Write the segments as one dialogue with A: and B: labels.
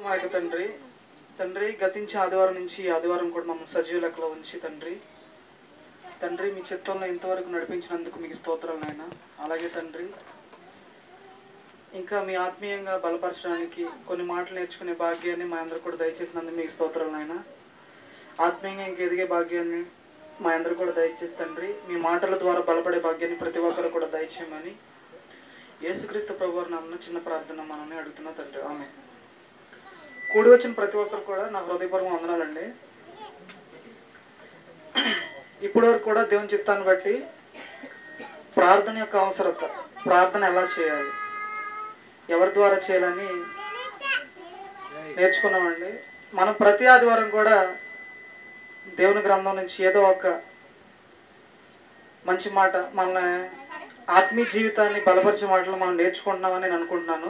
A: మా యొక్క తండ్రి తండ్రి గతించే ఆదివారం నుంచి ఈ ఆదివారం కూడా మమ్మల్ని సజీవ లెక్కలో ఉంచి తండ్రి తండ్రి మీ చిత్తంలో ఇంతవరకు నడిపించినందుకు మీకు స్తోత్రాలు నాయన అలాగే తండ్రి ఇంకా మీ ఆత్మీయంగా బలపరచడానికి కొన్ని మాటలు నేర్చుకునే భాగ్యాన్ని మా అందరు కూడా దయచేసినందుకు మీకు స్తోత్రాలు నాయన ఆత్మీయంగా ఇంక ఎదిగే భాగ్యాన్ని మా అందరు కూడా దయచేసి తండ్రి మీ మాటల ద్వారా బలపడే భాగ్యాన్ని ప్రతి ఒక్కరు కూడా దయచేయమని యేసుక్రీస్తు ప్రభు వారి నామమున చిన్న ప్రార్థన మనల్ని అడుగుతున్నా తండ్రి ఆమె కూడి వచ్చిన ప్రతి ఒక్కరు కూడా నా హృదయపూర్వక వందనాలండి ఇప్పటి వరకు కూడా దేవుని చిత్తాన్ని బట్టి ప్రార్థన యొక్క అవసరత ప్రార్థన ఎలా చేయాలి ఎవరి ద్వారా చేయాలని నేర్చుకున్నామండి మనం ప్రతి ఆదివారం కూడా దేవుని గ్రంథం నుంచి ఏదో ఒక మంచి మాట మన ఆత్మీయ జీవితాన్ని బలపరిచే మాటలు మనం నేర్చుకుంటున్నామని నేను అనుకుంటున్నాను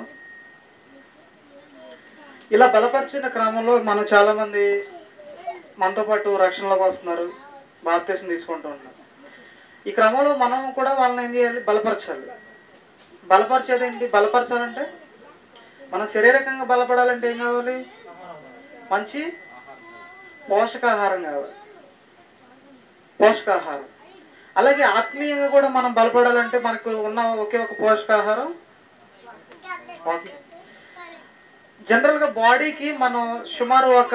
A: ఇలా బలపరిచిన క్రమంలో మనం చాలా మంది మనతో పాటు రక్షణలోకి వస్తున్నారు బాప్తీసం తీసుకుంటూ ఉంటాం ఈ క్రమంలో మనం కూడా వాళ్ళని ఏం చేయాలి బలపరచాలి బలపరిచేది ఏంటి బలపరచాలంటే మన శారీరకంగా బలపడాలంటే ఏం కావాలి మంచి పోషకాహారం కావాలి పోషకాహారం అలాగే ఆత్మీయంగా కూడా మనం బలపడాలంటే మనకు ఉన్న ఒకే ఒక పోషకాహారం వాక్యం జనరల్గా బాడీకి మనం సుమారు ఒక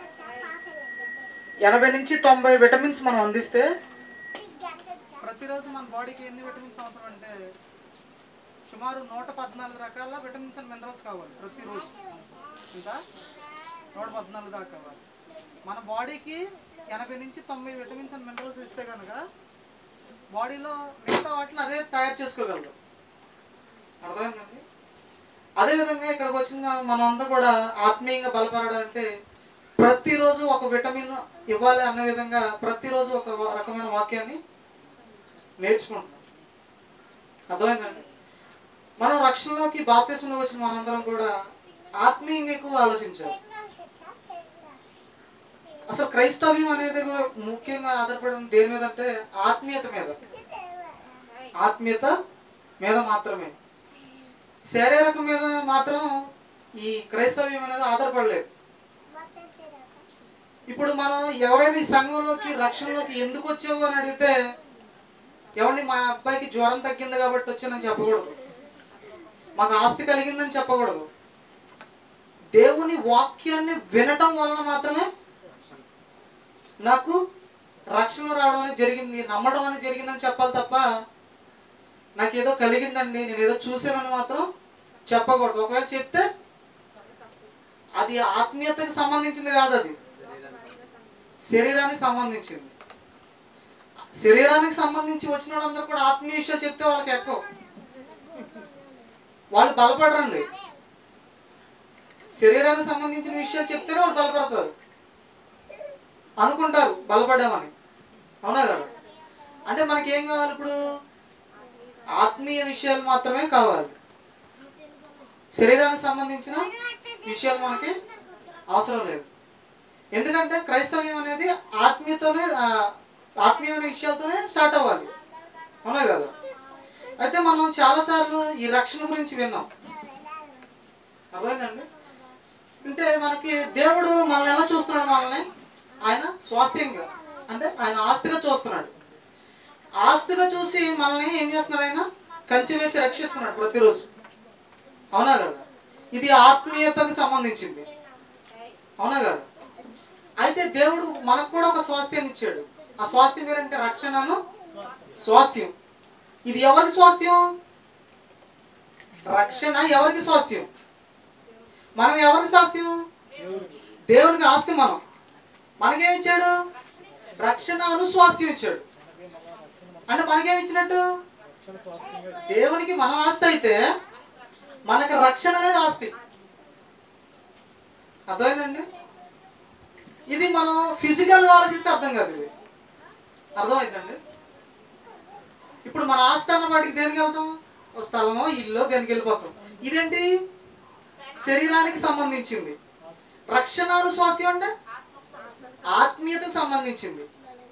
A: ఎనభై నుంచి తొంభై విటమిన్స్ మనం అందిస్తే ప్రతిరోజు మన బాడీకి ఎన్ని విటమిన్స్ అవసరం అంటే సుమారు నూట పద్నాలుగు రకాల విటమిన్స్ అండ్ మినరల్స్ కావాలి ప్రతిరోజు ఇంకా నూట పద్నాలుగు దాకా కావాలి మన బాడీకి ఎనభై నుంచి తొంభై విటమిన్స్ అండ్ మినరల్స్ ఇస్తే కనుక బాడీలో మిగతా వాటిని అదే తయారు చేసుకోగలదు అర్థమైందండి అదేవిధంగా ఇక్కడికి వచ్చిన మనమంతా కూడా ఆత్మీయంగా బలపడాలంటే ప్రతిరోజు ఒక విటమిన్ ఇవ్వాలి అన్న విధంగా ప్రతిరోజు ఒక వ- రకమైన వాక్యాన్ని నేర్చుకుంటున్నాం అర్థమైందండి మనం రక్షణలోకి బాప్తీసంలోకి వచ్చిన మనందరం కూడా ఆత్మీయంగా ఎక్కువ ఆలోచించాలి అసలు క్రైస్తవ్యం అనేది ముఖ్యంగా ఆధారపడిన దేని మీద అంటే ఆత్మీయత మీద ఆత్మీయత మీద మాత్రమే శారీరకం మీద మాత్రం ఈ క్రైస్తవ్యం అనేది ఆధారపడలేదు ఇప్పుడు మనం ఎవరైనా ఈ సంఘంలోకి రక్షణలోకి ఎందుకు వచ్చావు అని అడిగితే ఎవరిని మా అబ్బాయికి జ్వరం తగ్గింది కాబట్టి వచ్చానని చెప్పకూడదు మాకు ఆస్తి కలిగిందని చెప్పకూడదు దేవుని వాక్యాన్ని వినటం వలన మాత్రమే నాకు రక్షణ రావడం అనేది జరిగింది నమ్మడం అనేది జరిగిందని చెప్పాలి తప్ప నాకు ఏదో కలిగిందండి నేను ఏదో చూశానని మాత్రం చెప్పకూడదు ఒకవేళ చెప్తే అది ఆత్మీయతకి సంబంధించింది కాదు అది శరీరానికి సంబంధించింది శరీరానికి సంబంధించి వచ్చిన వాళ్ళందరూ కూడా ఆత్మీయ విషయాలు చెప్తే వాళ్ళకి ఎక్కువ వాళ్ళు బలపడరండి శరీరానికి సంబంధించిన విషయాలు చెప్తేనే వాళ్ళు బలపడతారు అనుకుంటారు బలపడామని అవునా కదా అంటే మనకి ఏం కావాలి ఇప్పుడు ఆత్మీయ విషయాలు మాత్రమే కావాలి శరీరానికి సంబంధించిన విషయాలు మనకి అవసరం లేదు ఎందుకంటే క్రైస్తవ్యం అనేది ఆత్మీయతోనే ఆ, ఆత్మీయమైన విషయాలతోనే స్టార్ట్ అవ్వాలి అవునా కదా అయితే మనం చాలాసార్లు ఈ రక్షణ గురించి విన్నాం అర్థమైందండి అంటే మనకి దేవుడు మనల్ని ఎలా చూస్తున్నాడు మనల్ని ఆయన స్వాస్థ్యంగా అంటే ఆయన ఆస్తిగా చూస్తున్నాడు ఆస్తిగా చూసి మనల్ని ఏం చేస్తున్నాడు ఆయన కంచె వేసి రక్షిస్తున్నాడు ప్రతిరోజు అవునా కదా ఇది ఆత్మీయతకు సంబంధించింది అవునా కదా అయితే దేవుడు మనకు కూడా ఒక స్వాస్థ్యాన్ని ఇచ్చాడు ఆ స్వాస్థ్యం పేరంటే రక్షణను స్వాస్థ్యం ఇది ఎవరికి స్వాస్థ్యం రక్షణ ఎవరికి స్వాస్థ్యం మనం ఎవరికి స్వాస్థ్యం దేవునికి ఆస్తి మనం మనకేమి ఇచ్చాడు రక్షణ అను స్వాస్థ్యం ఇచ్చాడు అంటే మనకేమి ఇచ్చినట్టు దేవునికి మనం ఆస్తి అయితే మనకు రక్షణ అనేది ఆస్తి అర్థమైందండి ఇది మనం ఫిజికల్ ఆలోచిస్తే అర్థం కాదు ఇది అర్థమైందండి ఇప్పుడు మన ఆస్తి అన్న వాటికి దేనికి వెళ్తాం ఓ స్థలమో ఇల్లు దేనికి వెళ్ళిపోతాం ఇదేంటి శరీరానికి సంబంధించింది రక్షణాలు స్వాస్థ్యం అంటే ఆత్మీయతకు సంబంధించింది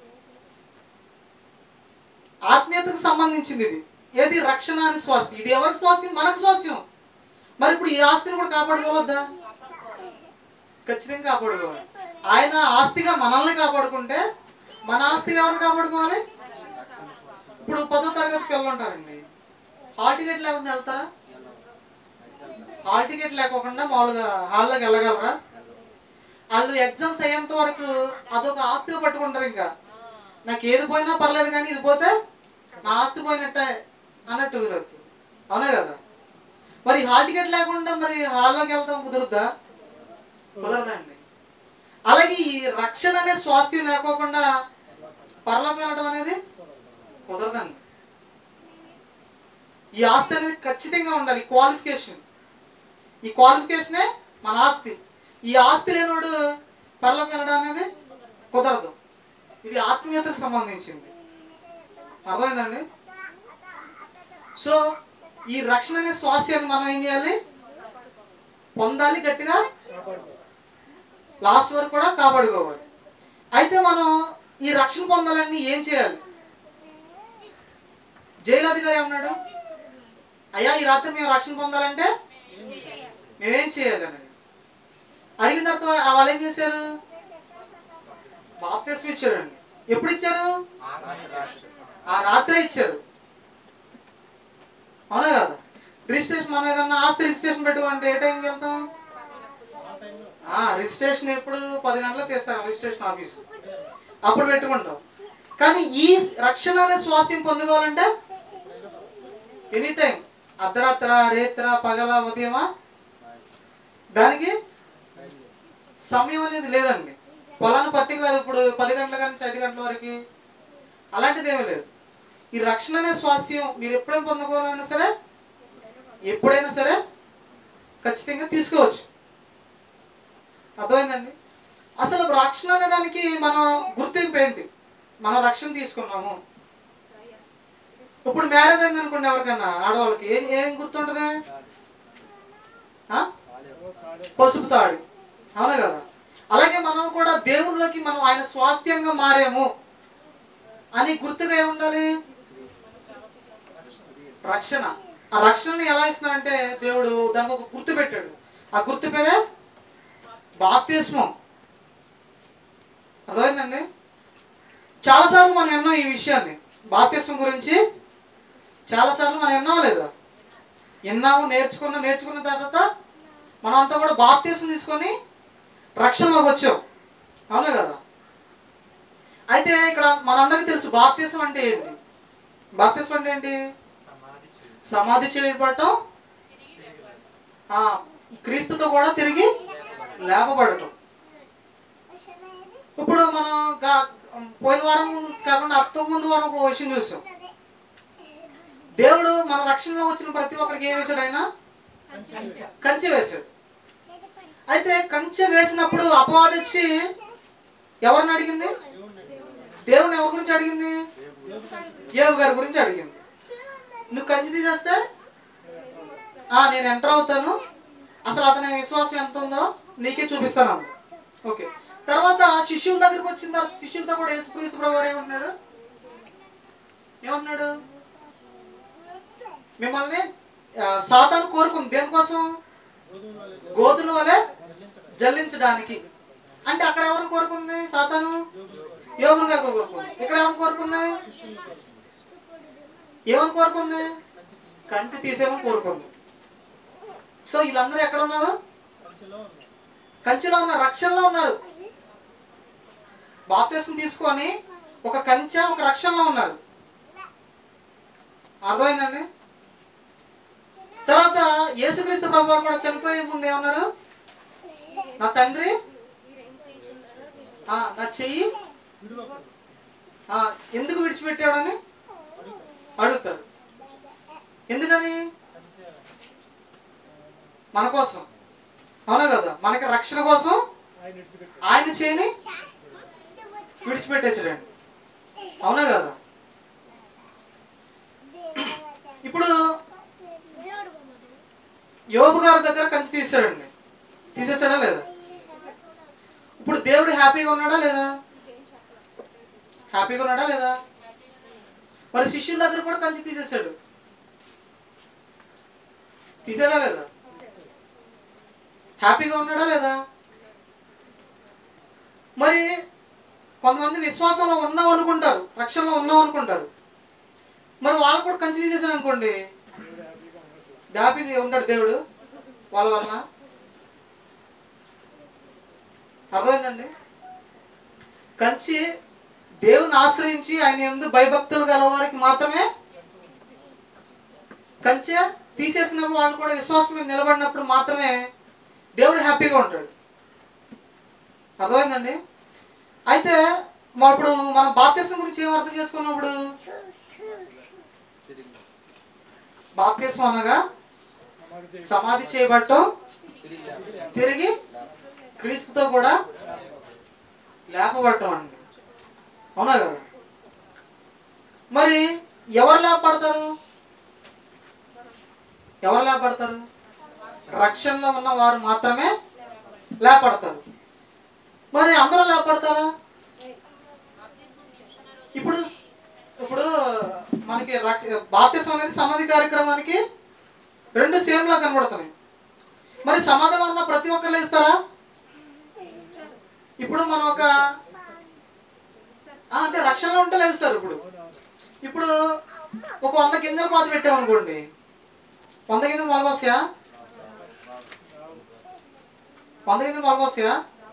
A: ఆత్మీయతకు సంబంధించింది ఇది ఏది రక్షణ అని స్వాస్థ్యం ఇది ఎవరికి స్వాస్థ్యం మనకు స్వాస్థ్యం మరి ఇప్పుడు ఈ ఆస్తిని కూడా కాపాడుకోవద్దా ఖచ్చితంగా కాపాడుకోవాలి ఆయన ఆస్తిగా మనల్ని కాపాడుకుంటే మన ఆస్తిగా ఎవరిని కాపాడుకోవాలి ఇప్పుడు పదో తరగతి పిల్లలు ఉంటారండి హాల్ టికెట్ లేకుండా వెళ్తారా హాల్ టికెట్ లేకోకుండా మామూలుగా హాల్లోకి వెళ్ళగలరా వాళ్ళు ఎగ్జామ్స్ అయ్యేంత వరకు అదొక ఆస్తిగా పట్టుకుంటారు ఇంకా నాకు ఏది పోయినా పర్లేదు కానీ ఇది పోతే నా ఆస్తి పోయినట్టే అన్నట్టు కుదరదు అవునా కదా మరి హాల్ టికెట్ లేకుండా మరి హాల్లోకి వెళ్తాం కుదురుద్దా కుదరదండి అలాగే ఈ రక్షణ అనే స్వాస్థ్యం లేకోకుండా పరలోకి వెళ్ళడం అనేది కుదరదండి ఈ ఆస్తి అనేది ఖచ్చితంగా ఉండాలి క్వాలిఫికేషన్ ఈ క్వాలిఫికేషనే మన ఆస్తి ఈ ఆస్తి లేనోడు పరలోకి వెళ్ళడం అనేది కుదరదు ఇది ఆత్మీయతకు సంబంధించింది అర్థమైందండి సో ఈ రక్షణ అనే స్వాస్థ్యాన్ని మనం ఏం చేయాలి పొందాలి గట్టిగా లాస్ట్ వరకు కూడా కాపాడుకోవాలి అయితే మనం ఈ రక్షణ పొందాలని ఏం చేయాలి జైలు అధికారి ఏమన్నాడు అయ్యా ఈ రాత్రి మేము రక్షణ పొందాలంటే మేమేం చేయాలని అడిగిన తర్వాత ఆ వాళ్ళు ఏం చేశారు బాప్తిస్మ ఇచ్చారండి ఎప్పుడు ఇచ్చారు ఆ రాత్రే ఇచ్చారు అవునా కదా రిజిస్ట్రేషన్ మనం ఏదన్నా ఆస్తి రిజిస్ట్రేషన్ పెట్టుకుంటే ఏ టైంకి వెళ్తాం ఆ, రిజిస్ట్రేషన్ ఎప్పుడు పది గంటలకు తీస్తారు రిజిస్ట్రేషన్ ఆఫీస్ అప్పుడు పెట్టుకుంటాం కానీ ఈ రక్షణ అనే స్వాస్థ్యం పొందుకోవాలంటే ఎనీ టైం అర్ధరాత్ర రేత్ర పగల ఉదయమా దానికి సమయం అనేది లేదండి పొలాన్ని పర్టికులర్ ఇప్పుడు పది గంటల నుంచి ఐదు గంటల వరకు అలాంటిది ఏమీ లేదు ఈ రక్షణ అనే స్వాస్థ్యం మీరు ఎప్పుడైనా పొందుకోవాలన్నా సరే ఎప్పుడైనా సరే ఖచ్చితంగా తీసుకోవచ్చు అర్థమైందండి అసలు రక్షణ అనే దానికి మనం గుర్తింపు ఏంటి మనం రక్షణ తీసుకున్నాము ఇప్పుడు మ్యారేజ్ అయింది అనుకోండి ఎవరికన్నా ఆడవాళ్ళకి ఏం ఏం గుర్తుంటది ఆ? పసుపు తాడు అవునా కదా అలాగే మనం కూడా దేవుళ్ళకి మనం ఆయన స్వాస్థ్యంగా మారాము అని గుర్తుగా ఏముండాలి రక్షణ ఆ రక్షణని ఎలా ఇస్తున్నాడంటే దేవుడు దానికి ఒక గుర్తు పెట్టాడు ఆ గుర్తు పేరే బాప్తిస్మం అర్థమైందండి చాలాసార్లు మనం విన్నాం ఈ విషయాన్ని బాప్తిస్మం గురించి చాలాసార్లు మనం విన్నాం లేదా విన్నాము నేర్చుకున్నాం నేర్చుకున్న తర్వాత మనం అంతా కూడా బాప్తిస్మం తీసుకొని రక్షణలోకి వచ్చాం అవునా కదా అయితే ఇక్కడ మనందరికీ తెలుసు బాప్తిసం అంటే ఏంటి బాప్తిసం అంటే ఏంటి సమాధి చేయబడటం ఆ, క్రీస్తుతో కూడా తిరిగి లేపబడటం ఇప్పుడు మనం గా- పోయిన వారం కాకుండా అత్త ముందు వారం ఒక విషయం చూసాం దేవుడు మన రక్షణలో వచ్చిన ప్రతి ఒక్కరికి ఏం వేశాడు ఆయన కంచె వేశాడు అయితే కంచె వేసినప్పుడు అపవాది వచ్చి ఎవరిని అడిగింది దేవుని ఎవరి గురించి అడిగింది ఏబు గారి గురించి అడిగింది నువ్వు కంచి తీసేస్తే ఆ నేను ఎంటర్ అవుతాను అసలు అతని విశ్వాసం ఎంత ఉందో నీకే చూపిస్తాను అంది ఓకే తర్వాత శిష్యుల దగ్గరికి వచ్చిన తర్వాత శిష్యులతో కూడా యేసుక్రీస్తు ప్రభు వారు ఏమంటున్నాడు ఏమంటున్నాడు మిమ్మల్ని ఆ, సాతాను కోరుకుంది దేనికోసం గోధుల వలె జల్లించడానికి అంటే అక్కడ ఎవరిని కోరుకుంది సాతాను యోగులు గారు కోరుకుంది ఇక్కడ ఎవరిని కోరుకుంది ఏమని కోరుకుంది కంచి తీసేమని కోరుకుంది సో వీళ్ళందరూ ఎక్కడ ఉన్నారు కంచిలో ఉన్నారు రక్షణలో ఉన్నారు బాప్తిసం తీసుకొని ఒక కంచె ఒక రక్షణలో ఉన్నారు అర్థమైందండి తర్వాత యేసుక్రీస్తు ప్రభు వారు కూడా చనిపోయే ముందు ఏమన్నారు నా తండ్రి ఆ, నా చెయ్యి ఆ, ఎందుకు విడిచిపెట్టాడని అడుగుతాడు ఎందుకని మన కోసం అవునా కదా మనకి రక్షణ కోసం ఆయన చేయని విడిచిపెట్టేసాడండి అవునా కదా ఇప్పుడు యోబు గారి దగ్గర కంచి తీసాడండి తీసేసాడా లేదా ఇప్పుడు దేవుడు హ్యాపీగా ఉన్నాడా లేదా హ్యాపీగా ఉన్నాడా లేదా మరి శిష్యుల దగ్గర కూడా కంచి తీసేశాడు తీసాడా లేదా హ్యాపీగా ఉన్నాడా లేదా మరి కొంతమంది విశ్వాసంలో ఉన్నాం అనుకుంటారు రక్షణలో ఉన్నాం అనుకుంటారు మరి వాళ్ళు కూడా కంచి తీసేసాడు అనుకోండి హ్యాపీగా ఉంటాడు దేవుడు వాళ్ళ వలన అర్థమైందండి కంచి దేవుని ఆశ్రయించి ఆయన ఎందు భయభక్తులు గల వారికి మాత్రమే కంచె తీసేసినప్పుడు వాళ్ళు కూడా విశ్వాసం మీద నిలబడినప్పుడు మాత్రమే దేవుడు హ్యాపీగా ఉంటాడు అర్థమైందండి అయితే మా ఇప్పుడు మనం బాప్తిసం గురించి ఏం అర్థం చేసుకున్నప్పుడు బాప్తిసం అనగా సమాధి చేయబడటం తిరిగి క్రీస్తుతో కూడా లేపబడటం అండి అవునా కదా మరి ఎవరు లేపబడతారు ఎవరు లేపబడతారు రక్షణలో ఉన్న వారు మాత్రమే లేపడతారు మరి అందరూ లేపడతారా ఇప్పుడు ఇప్పుడు మనకి రక్ష- బాప్తిసం అనేది సమాధి కార్యక్రమానికి రెండు సేమ్ లా కనబడుతున్నాయి మరి సమాధిలో ఉన్న ప్రతి ఒక్కరు లేస్తారా ఇప్పుడు మనం ఒక ఆ, అంటే రక్షణలో ఉంటే లేస్తారు ఇప్పుడు ఇప్పుడు ఒక వంద గింజలు పాతి పెట్టామనుకోండి వంద గింజలు మొలకొస్తాయా వంద గింజలు మొలకొస్తాయా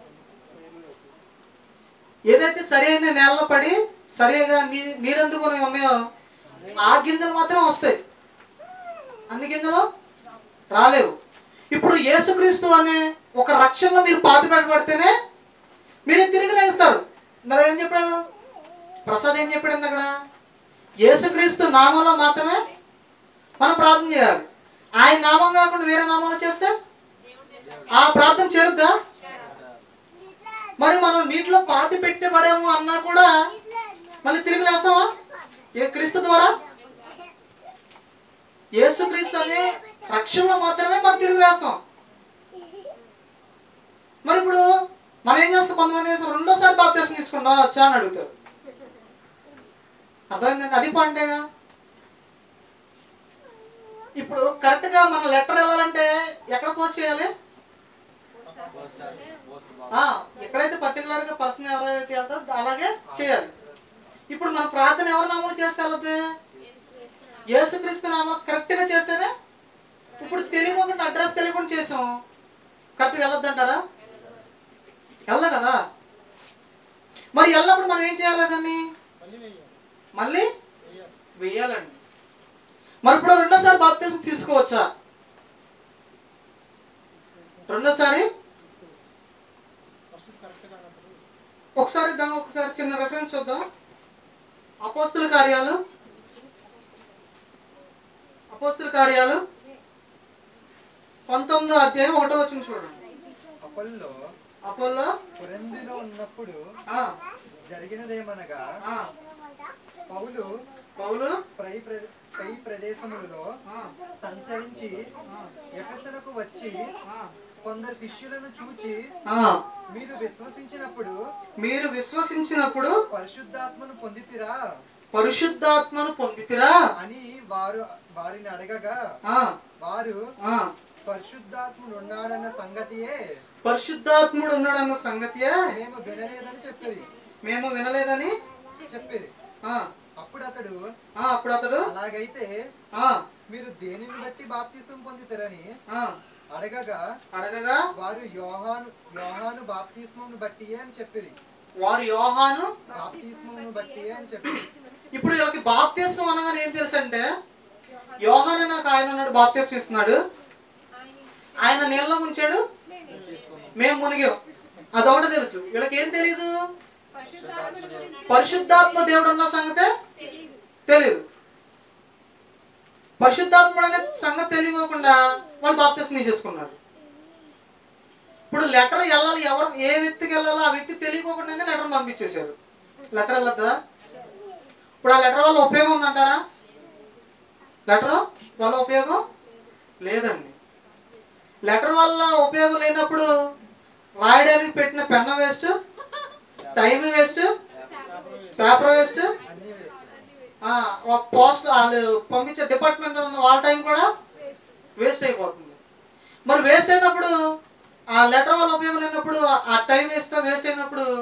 A: ఏదైతే సరి అయిన నేలలో పడి సరిగా నీ నీరందుకొని ఉన్నాయో ఆ గింజలు మాత్రం వస్తాయి అన్ని గింజలు రాలేవు ఇప్పుడు యేసుక్రీస్తు అనే ఒక రక్షణలో మీరు పాతి పెట్టబడితేనే మీరు తిరిగి లేస్తారు ఇందాక ఏం చెప్పాడు ప్రసాద్ ఏం చెప్పాడు అక్కడ యేసుక్రీస్తు నామంలో మాత్రమే మనం ప్రార్థన చేయాలి ఆయన నామం కాకుండా వేరే నామంలో చేస్తే ఆ ప్రార్థన చేరుద్దా మరి మనం నీటిలో పాతి పెట్టబడాము అన్నా కూడా మళ్ళీ తిరిగి లేస్తామా ఏ క్రీస్తు ద్వారా యేసు క్రీస్తు అనే రక్షణలో మాత్రమే మనం తిరిగి లేస్తాం మరి ఇప్పుడు మనం ఏం చేస్తాం కొంతమంది చేస్తాం రెండోసారి బాప్తీసం తీసుకుంటాం వచ్చా అని అడుగుతారు అర్థమైందండి అది పాయింటేగా ఇప్పుడు కరెక్ట్గా మన లెటర్ వెళ్ళాలంటే ఎక్కడ పోస్ట్ చేయాలి ఆ, ఎక్కడైతే పర్టికులర్ గా పర్సన్ ఎవరైతే వెళ్తారో అలాగే చేయాలి ఇప్పుడు మన ప్రార్థన ఎవరి నామం చేస్తే వెళ్తుంది యేసుక్రీస్తు నామం కరెక్ట్ గా చేస్తేనే ఇప్పుడు తెలియకుండా అడ్రస్ తెలియకుండా చేసాం కరెక్ట్గా వెళ్ళొద్దు అంటారా వెళ్దా కదా మరి వెళ్ళినప్పుడు మనం ఏం చేయాలి దాన్ని మళ్ళీ వెయ్యాలండి మరి ఇప్పుడు రెండోసారి బాప్తీసం తీసుకోవచ్చా రెండోసారి ఒకసారి దాని ఒకసారి చిన్న రెఫరెన్స్ చూద్దాం అపోస్తుల కార్యాలు అపోస్తుల కార్యాలు పంతొమ్మిదో అధ్యాయం ఒకటో వచ్చిన చూడండి
B: అపోల్లో
A: అపోల్లో
B: కొరింథీలో ఉన్నప్పుడు
A: ఆ,
B: జరిగినదేమనగా
A: ఆ,
B: పౌలు
A: పౌలు
B: పై ప్ర- పై ప్రదేశములలో
A: ఆ,
B: సంచరించి
A: ఆ,
B: ఎఫెసునకు వచ్చి
A: ఆ,
B: కొందరు శిష్యులను చూచి
A: ఆ.
B: మీరు విశ్వసించినప్పుడు
A: మీరు విశ్వసించినప్పుడు
B: పరిశుద్ధాత్మను పొందితిరా
A: పరిశుద్ధాత్మను పొందితిరా
B: అని వారు వారిని అడగగా
A: ఆ,
B: వారు
A: ఆ.
B: పరిశుద్ధాత్ముడు ఉన్నాడన్న సంగతియే
A: పరిశుద్ధాత్ముడు ఉన్నాడన్న సంగతియే
B: మేము వినలేదని చెప్పిరి
A: మేము వినలేదని
B: చెప్పిరి
A: ఆ,
B: అప్పుడు అతడు
A: ఆ, అప్పుడు అతడు
B: అలాగైతే
A: ఆ,
B: మీరు దేనిని బట్టి బాప్తిసం పొందుతారని
A: ఆ,
B: అడగగా
A: అడగగా
B: వారు యోహాను యోహాను బాప్తిస్మమును బట్టి అని చెప్పిరి
A: వారు యోహాను
B: బాప్తిస్మమును బట్టి అని చెప్పిరి
A: ఇప్పుడు వీళ్ళకి బాప్తీసం అనగానే ఏం తెలుసు అంటే యోహాన్ అనే ఒక ఆయన ఉన్నాడు బాప్తీసం ఇస్తున్నాడు ఆయన నీళ్ళలో ముంచాడు మేము మునిగాం అదొకటి తెలుసు వీళ్ళకి ఏం తెలియదు పరిశుద్ధాత్మ దేవుడు ఉన్న సంగతే తెలియదు పరిశుద్ధాత్ముడు అనే సంగతి తెలియకుండా వాళ్ళు బాప్తీసం తీసేసుకున్నారు ఇప్పుడు లెటర్ వెళ్ళాలి ఎవరు ఏ వ్యక్తికి వెళ్ళాలో ఆ వ్యక్తి తెలియకోకుండానే లెటర్ పంపించేశారు లెటర్ వెళ్ళద్దా ఇప్పుడు ఆ లెటర్ వల్ల ఉపయోగం ఉందంటారా లెటర్ వల్ల ఉపయోగం లేదండి లెటర్ వల్ల ఉపయోగం లేనప్పుడు రాయడానికి పెట్టిన పెన్న waste time waste paper waste
B: అన్ని వేస్ట్
A: ఒక పోస్ట్ వాళ్ళు పంపించే డిపార్ట్మెంట్ ఉన్న వాళ్ళ టైం కూడా వేస్ట్ అయిపోతుంది మరి వేస్ట్ అయినప్పుడు ఆ లెటర్ వల్ల ఉపయోగం లేనప్పుడు ఆ టైం వేస్ట్ వేస్ట్ అయినప్పుడు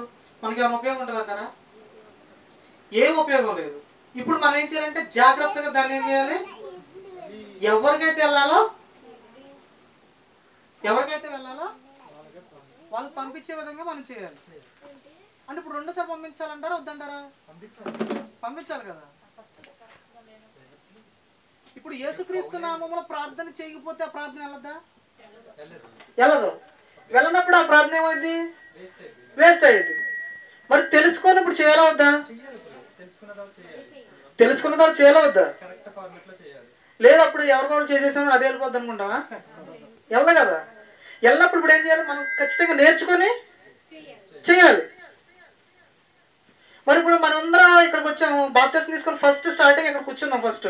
A: మనకి ఏమైనా ఉపయోగం ఉంటుంది అంటారా ఏం ఉపయోగం లేదు ఇప్పుడు మనం ఏం చేయాలంటే జాగ్రత్తగా దాన్ని ఏం చేయాలి ఎవరికైతే వెళ్ళాలో ఎవరికైతే వెళ్ళాలో వాళ్ళు పంపించే విధంగా మనం చేయాలి అంటే ఇప్పుడు రెండోసారి పంపించాలంటారా వద్దంటారా
B: పంపించాలి
A: పంపించాలి కదా ఇప్పుడు యేసుక్రీస్తు నామములో ప్రార్థన చేయకపోతే ఆ ప్రార్థన వెళ్ళదా
B: వెళ్ళదు
A: వెళ్ళదు వెళ్ళనప్పుడు ఆ ప్రార్థన ఏమైంది
B: వేస్ట్ అయిపోయింది
A: వేస్ట్ అయ్యింది మరి తెలుసుకొని ఇప్పుడు చేయాలా వద్దా
B: చెయ్యాలి ఇప్పుడు తెలుసుకున్న తర్వాత చేయాలి
A: తెలుసుకున్న తర్వాత చేయాలా వద్దా
B: కరెక్ట్ ఫార్మెట్ లో చేయాలి
A: లేదు అప్పుడు ఎవరికో చేసేసామో అదే వెళ్ళిపోద్ది అనుకుంటావా వెళ్ళదు కదా వెళ్ళినప్పుడు ఇప్పుడు ఏం చేయాలి మనం ఖచ్చితంగా నేర్చుకొని చేయాలి మరి ఇప్పుడు మనందరం ఇక్కడికి వచ్చాము బాప్తీసం తీసుకొని ఫస్ట్ స్టార్టింగ్ ఇక్కడ కూర్చున్నాం ఫస్ట్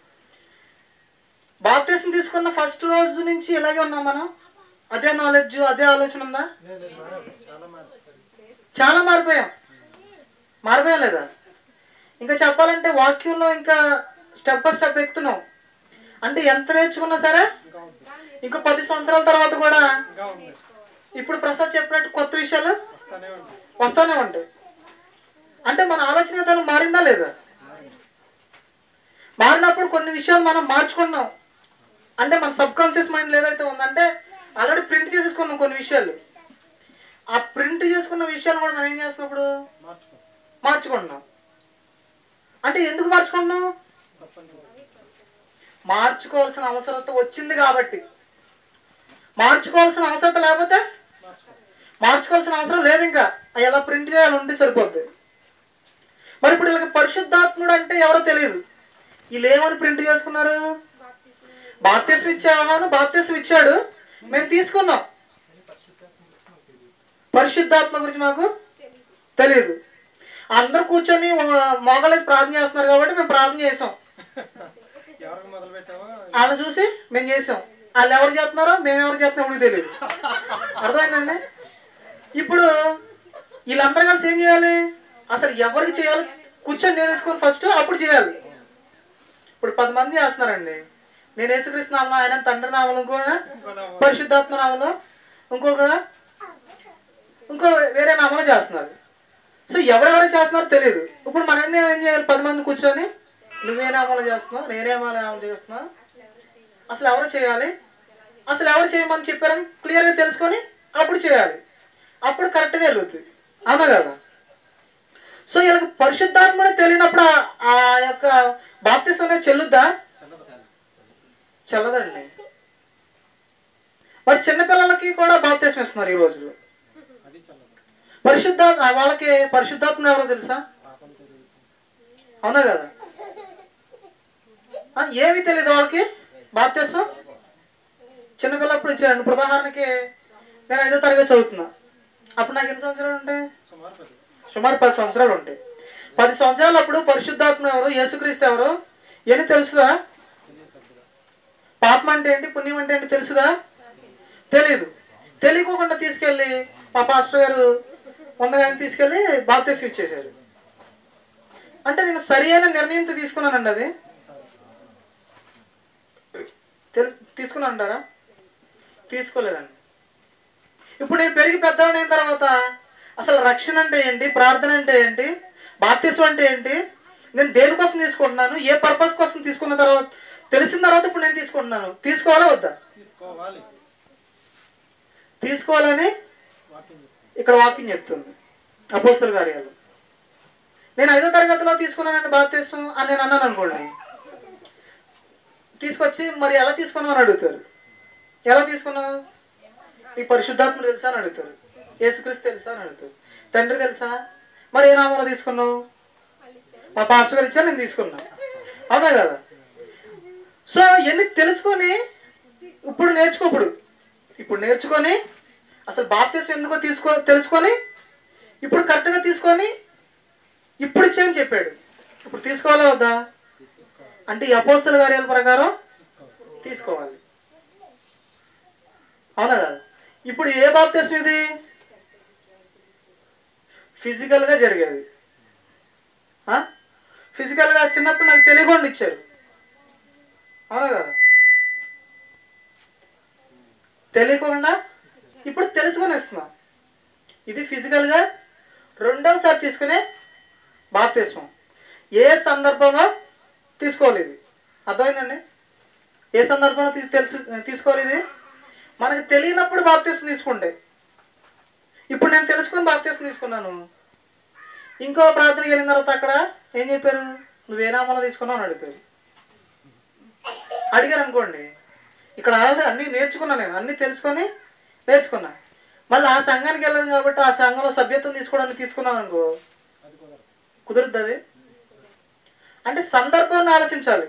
A: బాప్తీసం తీసుకున్న ఫస్ట్ రోజు నుంచి ఇలాగే ఉన్నాం మనం అదే నాలెడ్జ్ అదే ఆలోచన ఉందా
B: లేదు లేదు, మారాలి. చాలా మారుతుంది
A: చాలా మారిపోయాం మారిపోయాం లేదా ఇంకా చెప్పాలంటే వాక్యంలో ఇంకా స్టెప్ బై స్టెప్ ఎక్కుతున్నాం అంటే ఎంత నేర్చుకున్నా సరే
B: ఇంకా ఉంది
A: ఇంకో పది సంవత్సరాల తర్వాత కూడా
B: ఇంకా ఉంది
A: ఇప్పుడు ప్రసాద్ చెప్పినట్టు కొత్త విషయాలు
B: వస్తానే ఉంది
A: వస్తానే ఉంటాయి అంటే మన ఆలోచన విధానం మారిందా లేదా మారినప్పుడు కొన్ని విషయాలు మనం మార్చుకున్నాం అంటే మన సబ్ కాన్షియస్ మైండ్ ఏదైతే ఉందంటే ఆల్రెడీ ప్రింట్ చేసేసుకున్నాం కొన్ని విషయాలు ఆ ప్రింట్ చేసుకున్న విషయాలు కూడా మనం ఏం చేస్తున్నప్పుడు
B: మార్చుకో
A: మార్చుకుంటున్నాం అంటే ఎందుకు మార్చుకుంటున్నాం
B: తప్పని
A: మార్చుకోవాల్సిన అవసరత వచ్చింది కాబట్టి మార్చుకోవాల్సిన అవసరత లేకపోతే
B: మార్చుకో
A: మార్చుకోవాల్సిన అవసరం లేదు ఇంకా అవి ఎలా ప్రింట్ చేయాలి ఉంటే సరిపోద్ది మరి ఇప్పుడు వీళ్ళకి పరిశుద్ధాత్ముడు అంటే ఎవరో తెలియదు వీళ్ళు ఏమని ప్రింట్ చేసుకున్నారు బాప్తీసం ఇచ్చావాను బాప్తీసం ఇచ్చాడు మేము తీసుకున్నాం పరిశుద్ధాత్మ గురించి మాకు తెలియదు అందరు కూర్చొని మోగలేసి ప్రార్థన చేస్తున్నారు కాబట్టి మేము ప్రార్థన చేసాం
B: ఎవరికి మొదలు పెట్టామో
A: వాళ్ళని చూసి మేము చేసాం వాళ్ళు ఎవరు చేస్తున్నారో మేము ఎవరు చేస్తున్నారో ఎవరికి తెలియదు అర్థమైందండి ఇప్పుడు వీళ్ళందరూ కలిసి ఏం చేయాలి అసలు ఎవరికి చేయాలి కూర్చొని నేర్చుకొని ఫస్ట్ అప్పుడు చేయాలి ఇప్పుడు పది మంది చేస్తున్నారండి నేను యేసుక్రీస్తు నామం ఆయన తండ్రి నామలు కూడా
B: ఇంకో నామం.
A: పరిశుద్ధాత్మ నామలో ఇంకో కూడా ఇంకో వేరే నామలో చేస్తున్నారు సో ఎవరెవరు చేస్తున్నారో తెలియదు ఇప్పుడు మనం ఏం ఏం చేయాలి పది మంది కూర్చొని నువ్వే నామాలు చేస్తున్నావు నేనే నామాలు చేస్తున్నా అసలు ఎవరు చేయాలి అసలు ఎవరు చేయమని చెప్పారని క్లియర్గా తెలుసుకొని అప్పుడు చేయాలి అప్పుడు కరెక్ట్గా వెళ్తుంది అవునా కదా సో వీళ్ళకి పరిశుద్ధాత్మడే తెలియనప్పుడు ఆ- ఆ యొక్క బాప్తిసం అనేది చెల్లుద్దా
B: చల్లదు
A: చల్లదండి మరి చిన్నపిల్లలకి కూడా బాప్తిసం ఇస్తున్నారు ఈ రోజుల్లో
B: అది చల్లదు
A: పరిశుద్ధ వాళ్ళకి పరిశుద్ధాత్మ ఎవరో తెలుసా
B: పాపం తెలియదు
A: అవునా కదా ఆ, ఏమీ తెలియదు వాళ్ళకి బాప్తిసం చిన్నపిల్లప్పుడు ఇచ్చారండి ఇప్పుడు ఉదాహరణకి నేను ఐదో తరగతి చదువుతున్నా అప్పుడు నాకు ఎన్ని సంవత్సరాలు ఉంటాయి
B: సుమారు పది
A: సుమారు పది సంవత్సరాలు ఉంటాయి పది సంవత్సరాలు అప్పుడు పరిశుద్ధాత్మ ఎవరు యేసుక్రీస్తు ఎవరు ఎన్ని తెలుసుదా
B: తెలియదు పెద్దగా
A: పాపం అంటే ఏంటి పుణ్యం అంటే ఏంటి తెలుసుదా తెలీదు తెలియకోకుండా తీసుకెళ్ళి మా పాస్టర్ గారు ఉండగానే తీసుకెళ్ళి బాప్తీసం ఇచ్చేశారు అంటే నేను సరి అయిన నిర్ణయంతో తీసుకున్నానండి అది తెలు తీసుకున్నాను అంటారా తీసుకోలేదండి ఇప్పుడు నేను పెరిగి పెద్దవాడిని అయిన తర్వాత అసలు రక్షణ అంటే ఏంటి ప్రార్థన అంటే ఏంటి బాప్తిసం అంటే ఏంటి నేను దేనికోసం తీసుకుంటున్నాను ఏ పర్పస్ కోసం తీసుకున్న తర్వాత తెలిసిన తర్వాత ఇప్పుడు నేను తీసుకుంటున్నాను తీసుకోవాలా వద్దా
B: తీసుకోవాలి
A: తీసుకోవాలని
B: వాకింగ్
A: ఇక్కడ వాకింగ్ చెప్తుంది అపోస్తుల కార్యాలు నేను ఐదో తరగతిలో తీసుకున్నానండి బాప్తిసం అని నేను అన్నాను అనుకోండి తీసుకొచ్చి మరి ఎలా తీసుకున్నావు అని అడుగుతారు ఎలా తీసుకున్నావు ఈ పరిశుద్ధాత్ముడు తెలుసా అని అడుగుతారు యేసుక్రీస్తు తెలుసా అని అడుగుతారు తండ్రి తెలుసా మరి ఏ నామంలో తీసుకున్నావు మా పాస్టర్ గారు ఇచ్చారు నేను తీసుకున్నా అవునా కదా సో ఇవన్నీ తెలుసుకొని ఇప్పుడు నేర్చుకో ఇప్పుడు ఇప్పుడు నేర్చుకొని అసలు బాప్తీసం ఎందుకో తీసుకో తెలుసుకొని ఇప్పుడు కరెక్ట్గా తీసుకొని ఇప్పుడు ఇచ్చేయని చెప్పాడు ఇప్పుడు తీసుకోవాలా వద్దా
B: తీసుకోవాలి
A: అంటే ఈ అపోస్తుల కార్యాల ప్రకారం
B: తీసుకోవాలి
A: తీసుకోవాలి అవునా కదా ఇప్పుడు ఏ బాప్తీసం ఇది ఫిజికల్గా జరిగేది ఆ? ఫిజికల్గా చిన్నప్పుడు నాకు తెలియకుండా ఇచ్చారు అవునా కదా తెలియకుండా ఇప్పుడు తెలుసుకొని ఇస్తున్నా ఇది ఫిజికల్గా రెండవసారి తీసుకునే బాప్తిస్మం ఏ సందర్భంలో తీసుకోవాలి ఇది అర్థమైందండి ఏ సందర్భంలో తీసి తెలిసి తీసుకోవాలి ఇది మనకి తెలియనప్పుడు బాప్తిస్మం తీసుకుంటే ఇప్పుడు నేను తెలుసుకుని బాప్తిస్మం తీసుకున్నాను ఇంకో ప్రార్థనకి వెళ్ళిన తర్వాత అక్కడ ఏం చెప్పారు నువ్వు ఏ నామంలో తీసుకున్నావు అని అడుగుతారు అడిగారు అనుకోండి ఇక్కడ ఆల్రెడీ అన్నీ నేర్చుకున్నా నేను అన్నీ తెలుసుకొని నేర్చుకున్నా మళ్ళీ ఆ సంఘానికి వెళ్ళాను కాబట్టి ఆ సంఘంలో సభ్యత్వం తీసుకోవడానికి తీసుకున్నాను అనుకో కుదురుద్ది అది అంటే సందర్భాన్ని ఆలోచించాలి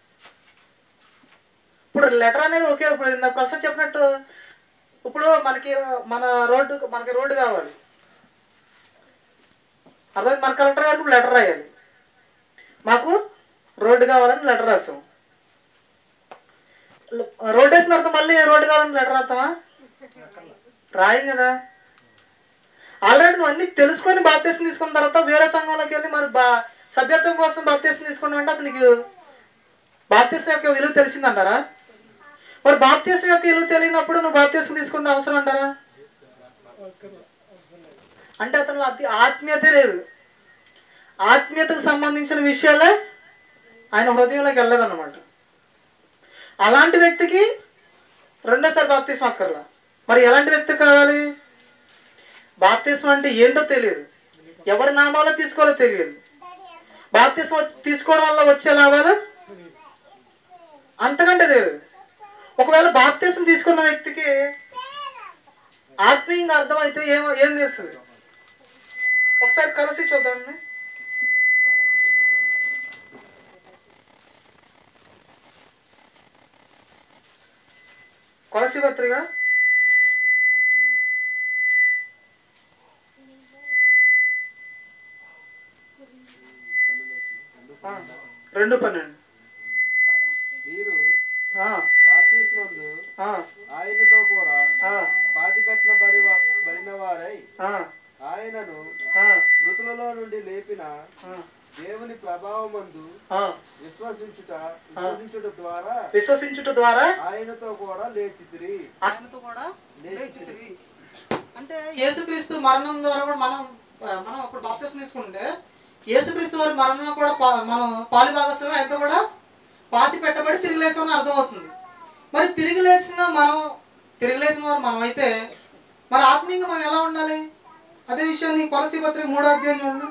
A: ఇప్పుడు లెటర్ అనేది ఒకే ఇప్పుడు ఇందాక ప్రస్తుతం చెప్పినట్టు ఇప్పుడు మనకి మన రోడ్డు మనకి రోడ్డు కావాలి అర్థం మన కలెక్టర్ గారికి లెటర్ రాయాలి మాకు రోడ్డు కావాలని లెటర్ రాసాం రోడ్డు వేసిన తర్వాత మళ్ళీ రోడ్డు కావాలని లెటర్ రాస్తామా రాయం కదా ఆల్రెడీ నువ్వు అన్ని తెలుసుకొని బాప్తీసం తీసుకున్న తర్వాత వేరే సంఘంలోకి వెళ్ళి మరి బా సభ్యత్వం కోసం బాప్తీసం తీసుకున్నావు అంటే అసలు నీకు బాప్తీసం యొక్క విలువ తెలిసిందంటారా మరి బాప్తీసం యొక్క విలువ తెలియనప్పుడు నువ్వు బాప్తీసం తీసుకున్న అవసరం అంటారా అంటే అతను అతి ఆత్మీయత లేదు ఆత్మీయతకు సంబంధించిన విషయాలే ఆయన హృదయంలోకి వెళ్ళదన్నమాట అలాంటి వ్యక్తికి రెండోసారి బాప్తీసం అక్కర్లా మరి ఎలాంటి వ్యక్తి కావాలి బాప్తీసం అంటే ఏంటో తెలియదు ఎవరి నామాలో తీసుకోవాలో తెలియదు బాప్తీసం వచ్చి- తీసుకోవడం వల్ల వచ్చే లాభాలు అంతకంటే తెలియదు ఒకవేళ బాప్తీసం తీసుకున్న వ్యక్తికి ఆత్మీయంగా అర్థమైతే ఏం ఏం తెలుస్తుంది ఒకసారి కలిసి చూద్దామండి కొలసి పత్రిక ఆ, రెండు పన్నెండు
B: మీరు
A: ఆ,
B: బాప్తిస్మందు
A: ఆ,
B: ఆయనతో కూడా
A: ఆ,
B: పాతి పెట్టబడి బడిన వారై
A: ఆ,
B: ఆయనను
A: ఆ,
B: మృతులలో నుండి లేపిన
A: ఆ,
B: దేవుని ప్రభావమందు
A: ఆ.
B: విశ్వసించుట విశ్వసించుట ద్వారా
A: విశ్వసించుట ద్వారా
B: ఆయనతో కూడా లేచితిరి
A: ఆయనతో కూడా లేచితిరి. అంటే యేసుక్రీస్తు మరణం ద్వారా కూడా మనం ఆ, మనం అప్పుడు బాప్తిసం తీసుకుంటే యేసుక్రీస్తు వారి మరణం కూడా పా- మనం పాలి భాగస్వామి ఆయనతో కూడా పాతి పెట్టబడి తిరిగి లేచామని అర్థమవుతుంది మరి తిరిగి లేచిన మనం తిరిగి లేచిన వారు మనం అయితే మరి ఆత్మీయంగా మనం ఎలా ఉండాలి అదే విషయాన్ని కొలసి పత్రిక మూడో అధ్యాయం చూడండి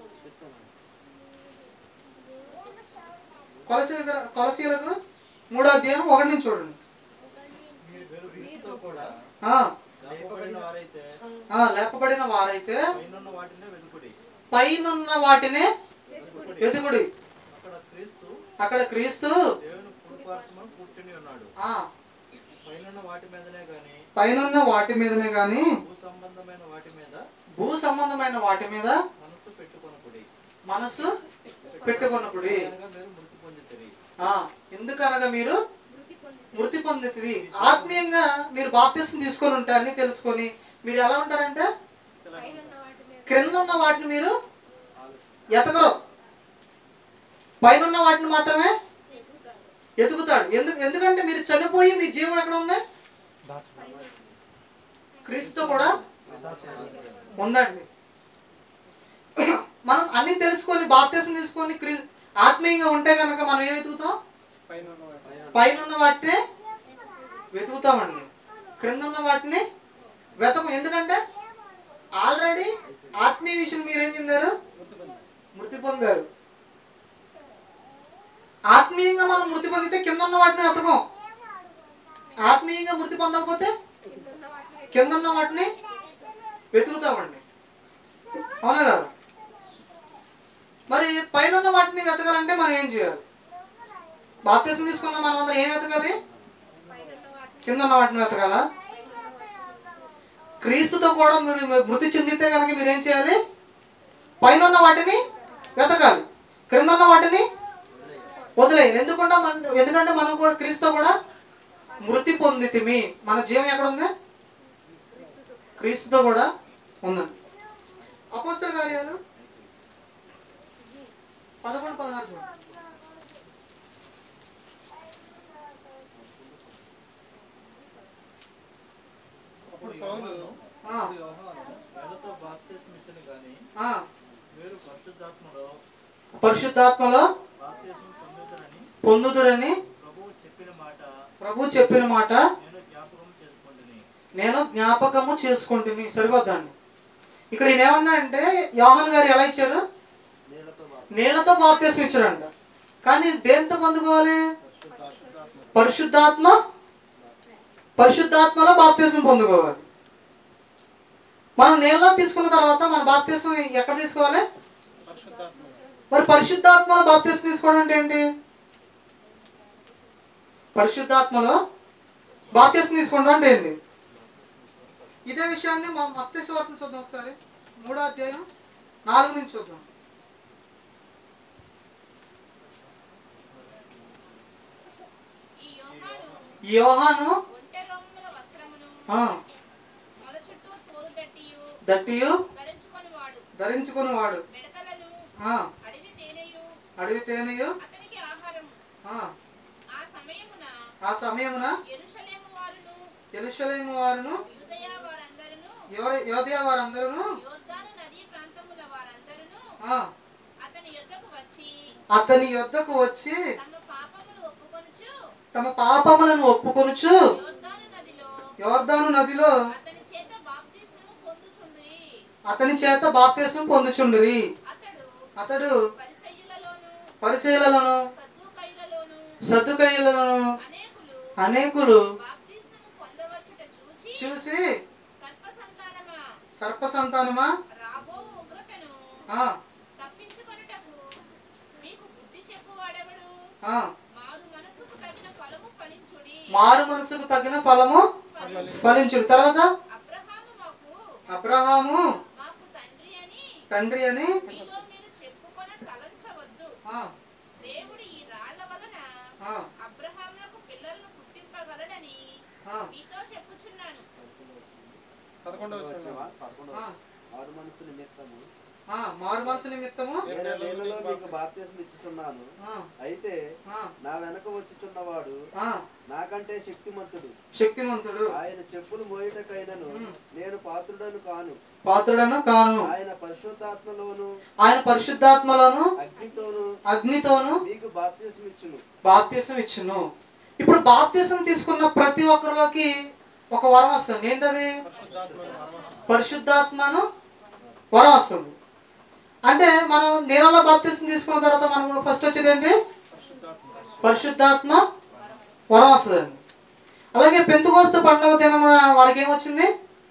A: కొలసి కొలసీలకు మూడో అధ్యాయం ఒకటి నుంచి చూడండి
C: క్రీస్తుతో కూడా
A: ఆ,
C: లేపబడిన వారైతే
A: ఆ, లేపబడిన వారైతే
C: పైనున్న వాటినే వెతుకుడి
A: పైనున్న వాటినే వెతుకుడి
C: అక్కడ క్రీస్తు
A: అక్కడ క్రీస్తు
C: దేవుని కుడిపార్శ్వమున కూర్చుని ఉన్నాడు
A: ఆ
C: పైనున్న వాటి మీదనే గాని
A: పైనున్న వాటి మీదనే గాని
C: భూ సంబంధమైన వాటి మీద
A: భూ సంబంధమైన వాటి మీద
C: మనస్సు పెట్టుకొనకుడి
A: మనసు పెట్టుకున్నప్పుడు
C: అనగా మీరు మృతి పొందితిరి
A: ఆ ఎందుకనగా మీరు మృతి పొందుతుంది ఆత్మీయంగా మీరు బాప్తిసం తీసుకొని ఉంటే అన్ని తెలుసుకొని మీరు ఎలా ఉంటారంటే క్రింద ఉన్న వాటిని మీరు ఎతకరు పైన ఉన్న వాటిని మాత్రమే ఎతుకుతాడు ఎందుకు ఎందుకంటే మీరు చనిపోయి మీ జీవం ఎక్కడ ఉంది క్రీస్తు కూడా ఉందండి మనం అన్ని తెలుసుకొని బాప్తీసం తీసుకొని క్రీ ఆత్మీయంగా ఉంటే కనుక మనం ఏం వెతుకుతాం పైన ఉన్న వాటిని వెతుకుతామండి క్రింద ఉన్న వాటిని వెతకం ఎందుకంటే ఆల్రెడీ ఆత్మీయ విషయం మీరేం చెందారు మృతి పొందారు ఆత్మీయంగా మనం మృతి పొందితే కింద ఉన్న వాటిని వెతకం ఆత్మీయంగా మృతి పొందకపోతే కింద ఉన్న వాటిని వెతుకుతామండి అవునా కదా మరి పైన ఉన్న వాటిని వెతకాలంటే మనం ఏం చేయాలి బాప్తీసం తీసుకున్న మనం అందరం ఏం వెతకాలి కింద ఉన్న వాటిని వెతకాలా క్రీస్తుతో కూడా మీరు మీరు మృతి చెందితే కనుక మీరు ఏం చేయాలి పైన ఉన్న వాటిని వెతకాలి క్రింద ఉన్న వాటిని వదిలేయాలి ఎందుకంటే మన ఎందుకంటే మనం కూడా క్రీస్తుతో కూడా మృతి పొందితిమి మన జీవం ఎక్కడ ఉంది క్రీస్తుతో కూడా ఉందండి అపోస్తల కార్యాలు పదకొండు పదహారు చూడండి
C: అప్పుడు యోహాను
A: ఆ,
C: యోహాను నేలతో బాప్తిస్మిచ్చను గాని
A: ఆ, పరిశుద్ధాత్మలో
C: బాప్తిస్మం పొందుతారని
A: పొందుదురని
C: ప్రభువు చెప్పిన మాట
A: ప్రభు చెప్పిన మాట
C: నేను జ్ఞాపకం చేసుకుంటుని
A: నేను జ్ఞాపకము చేసుకుంటుంది సరిపోద్దండి ఇక్కడ ఈయన ఏమన్నా అంటే యోహాన్ గారు ఎలా ఇచ్చారు
C: నీళ్లతో
A: నీళ్లతో బాప్తీసం ఇచ్చాడంట కానీ దేంతో పొందుకోవాలి పరిశుద్ధాత్మ పరిశుద్ధాత్మలో బాప్తీసం పొందుకోవాలి మనం నీళ్ళలో తీసుకున్న తర్వాత మన బాప్తీసం ఎక్కడ తీసుకోవాలి మరి పరిశుద్ధాత్మలో బాప్తీసం తీసుకోవడం అంటే ఏంటి పరిశుద్ధాత్మలో బాప్తీసం తీసుకోవడం అంటే ఏంటి ఇదే విషయాన్ని మా మత్స్యవార్తను చూద్దాం ఒకసారి మూడో అధ్యాయం నాలుగు నుంచి చూద్దాం
D: ఈ యోహాను
A: ఈ యోహాను
D: ఒంటె రోమముల వస్త్రమును
A: ఆ,
D: మొల చుట్టూ తోలు దట్టియు
A: దట్టియు
D: ధరించుకొనివాడు
A: ధరించుకుని వాడు
D: మిడతలను
A: ఆ,
D: అడవి తేనెయు
A: అడవి తేనెయు
D: అతనికి ఆహారము
A: ఆ,
D: ఆ సమయమున
A: ఆ సమయమున
D: యెరూషలేము వారును
A: ఎరుషలేము వారును
D: యూదయ వారందరును
A: యోర- యోదయ వారందరూ
D: యోర్దాను నదీ ప్రాంతముల వారందరును
A: ఆ,
D: అతని యొద్దకు వచ్చి
A: అతని యొద్దకు వచ్చి
D: తమ పాపములు ఒప్పుకొనుచు
A: తమ పాపములను ఒప్పుకొనుచు
D: యోర్దాను నదిలో
A: యోర్దాను నదిలో
D: అతని చేత బాప్తిస్మము పొందుచుండిరి
A: అతని చేత బాప్తీసం పొందుచుండిరి
D: అతడు
A: అతడు
D: పరిసయ్యులలోను
A: పరిశీలలను
D: సద్దుకైలలోను
A: సర్దుకయ్యలను
D: అనేకులు
A: అనేకులు
D: బాప్తిస్మము పొందవచ్చుట చూచి
A: చూసి
D: సర్ప సంతానమా
A: సర్ప సంతానమా
D: రాబో ఉగ్రతను
A: ఆ,
D: తప్పించుకొనుటకు మీకు బుద్ధి చెప్పువాడెవడు
A: ఆ,
D: మారు మనసుకు తగిన ఫలము ఫలించుడి
A: మారు మనసుకు తగిన ఫలము ఫలించుడు తర్వాత
D: అబ్రహాము మాకు
A: అబ్రహాము
D: మాకు తండ్రి అని
A: తండ్రి అని
D: మీలో మీరు చెప్పుకొన తలంచవద్దు
A: ఆ,
D: దేవుడు ఈ రాళ్ల వలన
A: ఆ,
D: అబ్రహాములకు పిల్లలను పుట్టింపగలడని
A: ఆ,
D: మీతో చెప్పుచున్నాను
A: ఆ,
C: ఆరు మనసు నిమిత్తము
A: ఆ, మారు మనసు నిమిత్తము
C: నేను నీళ్ళలో మీకు బాప్తిస్మం ఇచ్చుచున్నాను
A: ఆ,
C: అయితే
A: ఆ,
C: నా వెనక వచ్చుచున్నవాడు
A: ఆ,
C: నాకంటే శక్తిమంతుడు
A: శక్తిమంతుడు
C: ఆయన చెప్పులు మోయుటకైనను నేను పాత్రుడను కాను
A: పాత్రుడను కాను
C: ఆయన పరిశుద్ధాత్మలోను
A: ఆయన పరిశుద్ధాత్మలను
C: అగ్నితోను
A: అగ్నితోను
C: మీకు బాప్తిస్మం ఇచ్చును
A: బాప్తీసం ఇచ్చును ఇప్పుడు బాప్తీసం తీసుకున్న ప్రతి ఒక్కరిలోకి ఒక వరం వస్తుంది ఏంటది పరిశుద్ధాత్మను వరం వస్తుంది అంటే మనం నీళ్ళలో బాప్తీసం తీసుకున్న తర్వాత మనం ఫస్ట్ వచ్చేది ఏంటి పరిశుద్ధాత్మ వరం వస్తుందండి అలాగే పెంతుకోస్తు పండుగ దినమున వాళ్ళకి ఏమొచ్చింది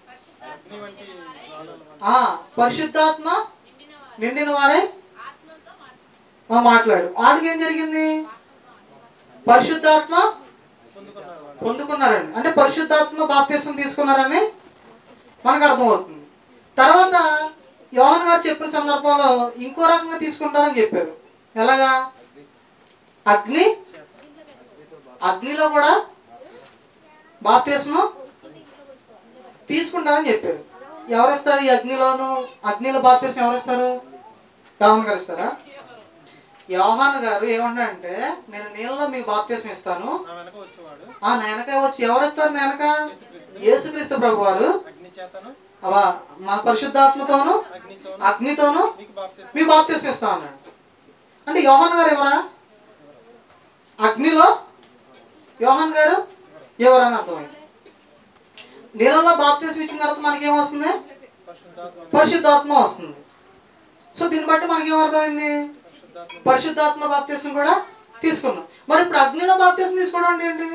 A: ఆ పరిశుద్ధాత్మ నిండిన వారే
D: ఆత్మతో మాట్లాడు
A: ఆ, మాట్లాడు వాడికి ఏం జరిగింది పరిశుద్ధాత్మ పొందుకున్నారండి అంటే పరిశుద్ధాత్మ బాప్తీసం తీసుకున్నారని మనకు అర్థమవుతుంది తర్వాత యోహన్ గారు చెప్పిన సందర్భంలో ఇంకో రకంగా తీసుకుంటారని చెప్పారు ఎలాగా అగ్ని అగ్నిలో కూడా బాప్తీసం తీసుకుంటారని చెప్పారు ఎవరిస్తారు ఈ అగ్నిలోను అగ్నిలో బాప్తీసం ఎవరిస్తారు యోహన్ గారు ఇస్తారా యోహాన్ గారు ఏమన్నాడంటే నేను నీళ్ళలో మీకు బాప్తీసం ఇస్తాను
E: నా వెనక వచ్చేవాడు
A: ఆ నేనక వచ్చి ఎవరు వస్తారు నేనక యేసుక్రీస్తు ప్రభు వారు
E: అగ్ని చేతను
A: అవా మన పరిశుద్ధాత్మతోను
E: అగ్నితోను
A: అగ్నితోను
E: మీకు బాప్తిస్మం
A: మీ బాప్తీసం ఇస్తా అన్నాడు అంటే యోహాన్ గారు ఎవరా అగ్నిలో యోహాన్ గారు ఎవరని అర్థమైంది నీళ్ళలో బాప్తీసం ఇచ్చిన తర్వాత మనకేం వస్తుంది
E: పరిశుద్ధాత్మ
A: పరిశుద్ధాత్మ వస్తుంది సో దీన్ని బట్టి మనకేం అర్థమైంది
E: పరిశుద్ధాత్మ
A: పరిశుద్ధాత్మ బాప్తీసం కూడా తీసుకున్నాం మరి ఇప్పుడు అగ్నిలో బాప్తీసం తీసుకోవడం అంటే ఏంటి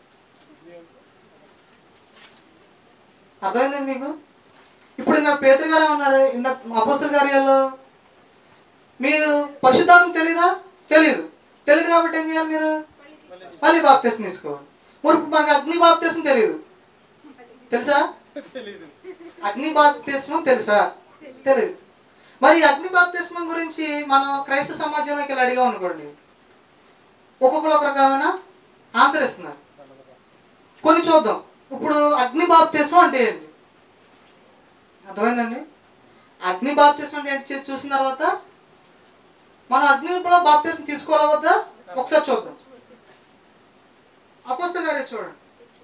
A: అర్థమైందండి మీకు ఇప్పుడు ఇంకా పేదరు గారు ఉన్నారు ఇంత అపస్తుల కార్యాల్లో మీరు పరిశుద్ధాత్మ తెలీదా తెలీదు తెలియదు కాబట్టి ఏం చేయాలి మీరు మళ్ళీ బాప్తీసం తీసుకోవాలి మరి ఇప్పుడు మనకు అగ్ని బాప్తీసం తెలియదు తెలుసా
E: తెలీదు
A: అగ్ని బాప్తిస్మం తెలుసా తెలియదు మరి ఈ అగ్ని బాప్తిస్మం గురించి మనం క్రైస్తవ సమాజంలోకి వెళ్ళి అడిగాం అనుకోండి ఒక్కొక్కరు ఒక రకమైన ఆన్సర్ ఇస్తున్నారు కొన్ని చూద్దాం ఇప్పుడు అగ్ని బాప్తిస్మం అంటే ఏంటి అర్థమైందండి అగ్ని బాప్తిస్మం అంటే ఏంటి చూ- చూసిన తర్వాత మనం అగ్నిలో బాప్తిస్మం తీసుకోవాలా వద్దా ఒకసారి చూద్దాం అపోస్తల గారే చూడండి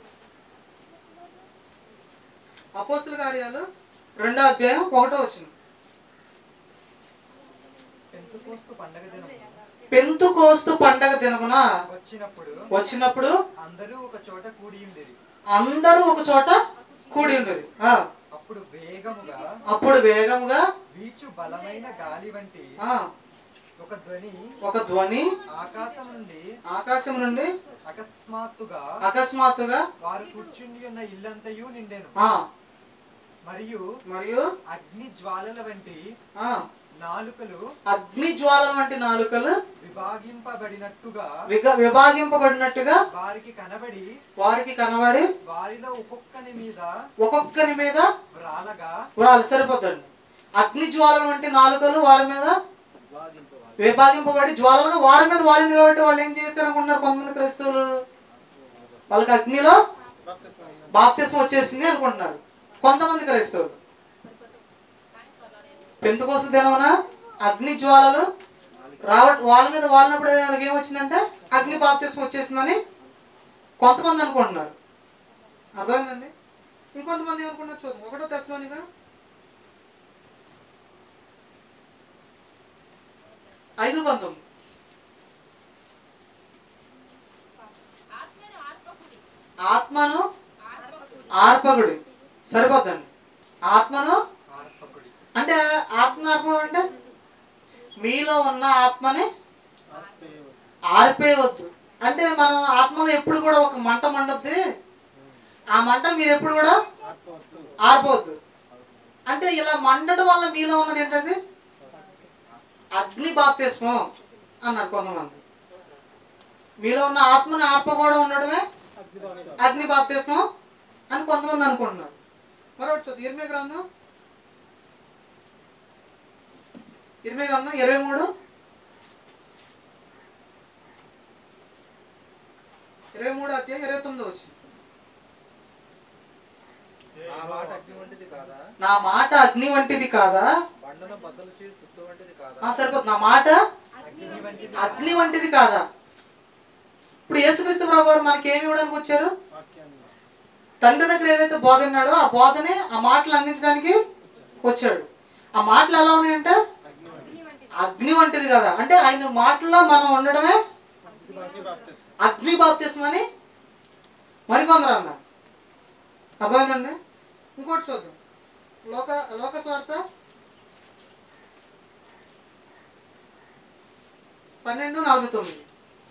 A: అపోస్తుల కార్యాలు రెండో అధ్యాయం ఒకటో వచ్చిన
B: పెంతుకోస్తు పండగ దినము
A: పెంతు కోస్తు పండగ దినమున
B: వచ్చినప్పుడు
A: వచ్చినప్పుడు
B: అందరూ ఒక చోట కూడి ఉండేది
A: అందరూ ఒక చోట కూడి ఉండేది ఆ,
B: అప్పుడు వేగముగా
A: అప్పుడు వేగముగా
B: వీచు బలమైన గాలి వంటి
A: ఆ,
B: ఒక ధ్వని
A: ఒక ధ్వని
B: ఆకాశం నుండి
A: ఆకాశం నుండి
B: అకస్మాత్తుగా
A: అకస్మాత్తుగా
B: వారు కూర్చుండి ఉన్న ఇల్లంతయు నిండెను
A: ఆ,
B: మరియు
A: మరియు
B: అగ్ని జ్వాలల వంటి
A: ఆ,
B: నాలుకలు
A: అగ్ని జ్వాలల వంటి నాలుకలు
B: విభాగింపబడినట్టుగా
A: విగ విభాగింపబడినట్టుగా
B: వారికి కనబడి
A: వారికి కనబడి
B: వారిలో ఒక్కొక్కని మీద
A: ఒక్కొక్కరి మీద
B: వ్రాలగా
A: వ్రాలు సరిపోద్దండి అగ్ని జ్వాలల వంటి నాలుకలు వారి మీద విభాగింపబడి జ్వాలలుగా వారి మీద వాలింది కాబట్టి వాళ్ళు ఏం చేశారు అనుకుంటున్నారు కొంతమంది క్రైస్తవులు వాళ్ళకి అగ్నిలో బాప్తిసం వచ్చేసింది అనుకుంటున్నారు కొంతమంది క్రైస్తవులు పెంతుకోస దినమున అగ్ని జ్వాలలు రావ వాళ్ళ మీద వాలినప్పుడు వాళ్ళకి ఏమొచ్చిందంటే అగ్ని బాప్తిసం వచ్చేసిందని కొంతమంది అనుకుంటున్నారు అర్థమైందండి ఇంకొంతమంది ఏమనుకుంటున్నారు చూద్దాం ఒకటో దశలోనిగా ఐదు పంతొమ్మిది
D: ఆత్మను ఆత్మకుడి
A: ఆత్మను
D: ఆత్మకుడి
A: ఆర్పకుడి సరిపోద్దండి ఆత్మను
B: ఆర్పకుడి
A: అంటే ఆత్మ ఆర్పడం అంటే మీలో ఉన్న ఆత్మని ఆర్పేయవద్దు అంటే మనం ఆత్మలో ఎప్పుడు కూడా ఒక మంట మండద్ది ఆ మంట మీరు ఎప్పుడు కూడా ఆర్పవద్దు అంటే ఇలా మండడం వల్ల మీలో ఉన్నది ఏంటంటే అగ్ని బాప్తిస్మం అన్నారు కొంతమంది మీలో ఉన్న ఆత్మని ఆర్పకుండా ఉండడమే అగ్ని బాప్తిస్మం అని కొంతమంది అనుకుంటున్నారు మరొకటి చూద్దాం ఇరవై గ్రంథం ఇరవై గ్రంథం ఇరవై మూడు ఇరవై మూడు అధ్యాయం ఇరవై తొమ్మిది వచ్చింది
E: ఆ మాట అగ్ని వంటిది కాదా
A: నా మాట అగ్ని వంటిది కాదా
E: బండను బద్దలు చేసి సుత్తు వంటిది కాదా
A: ఆ సరిపోతుంది నా మాట
B: అగ్ని వంటిది
A: అగ్ని వంటిది కాదా ఇప్పుడు యేసుక్రీస్తు ప్రభు వారు మనకి ఏమి ఇవ్వడానికి వచ్చారు తండ్రి దగ్గర ఏదైతే బోధ ఉన్నాడో ఆ బోధనే ఆ మాటలు అందించడానికి వచ్చాడు ఆ మాటలు ఎలా ఉన్నాయంటే అగ్ని వంటిది కదా అంటే ఆయన మాటల్లో మనం ఉండడమే అగ్ని బాప్తిస్మం అని మరికొందరు అన్నారు అర్థమైందండి ఇంకోటి చూద్దాం లోక లోక స్వార్థ పన్నెండు నలభై తొమ్మిది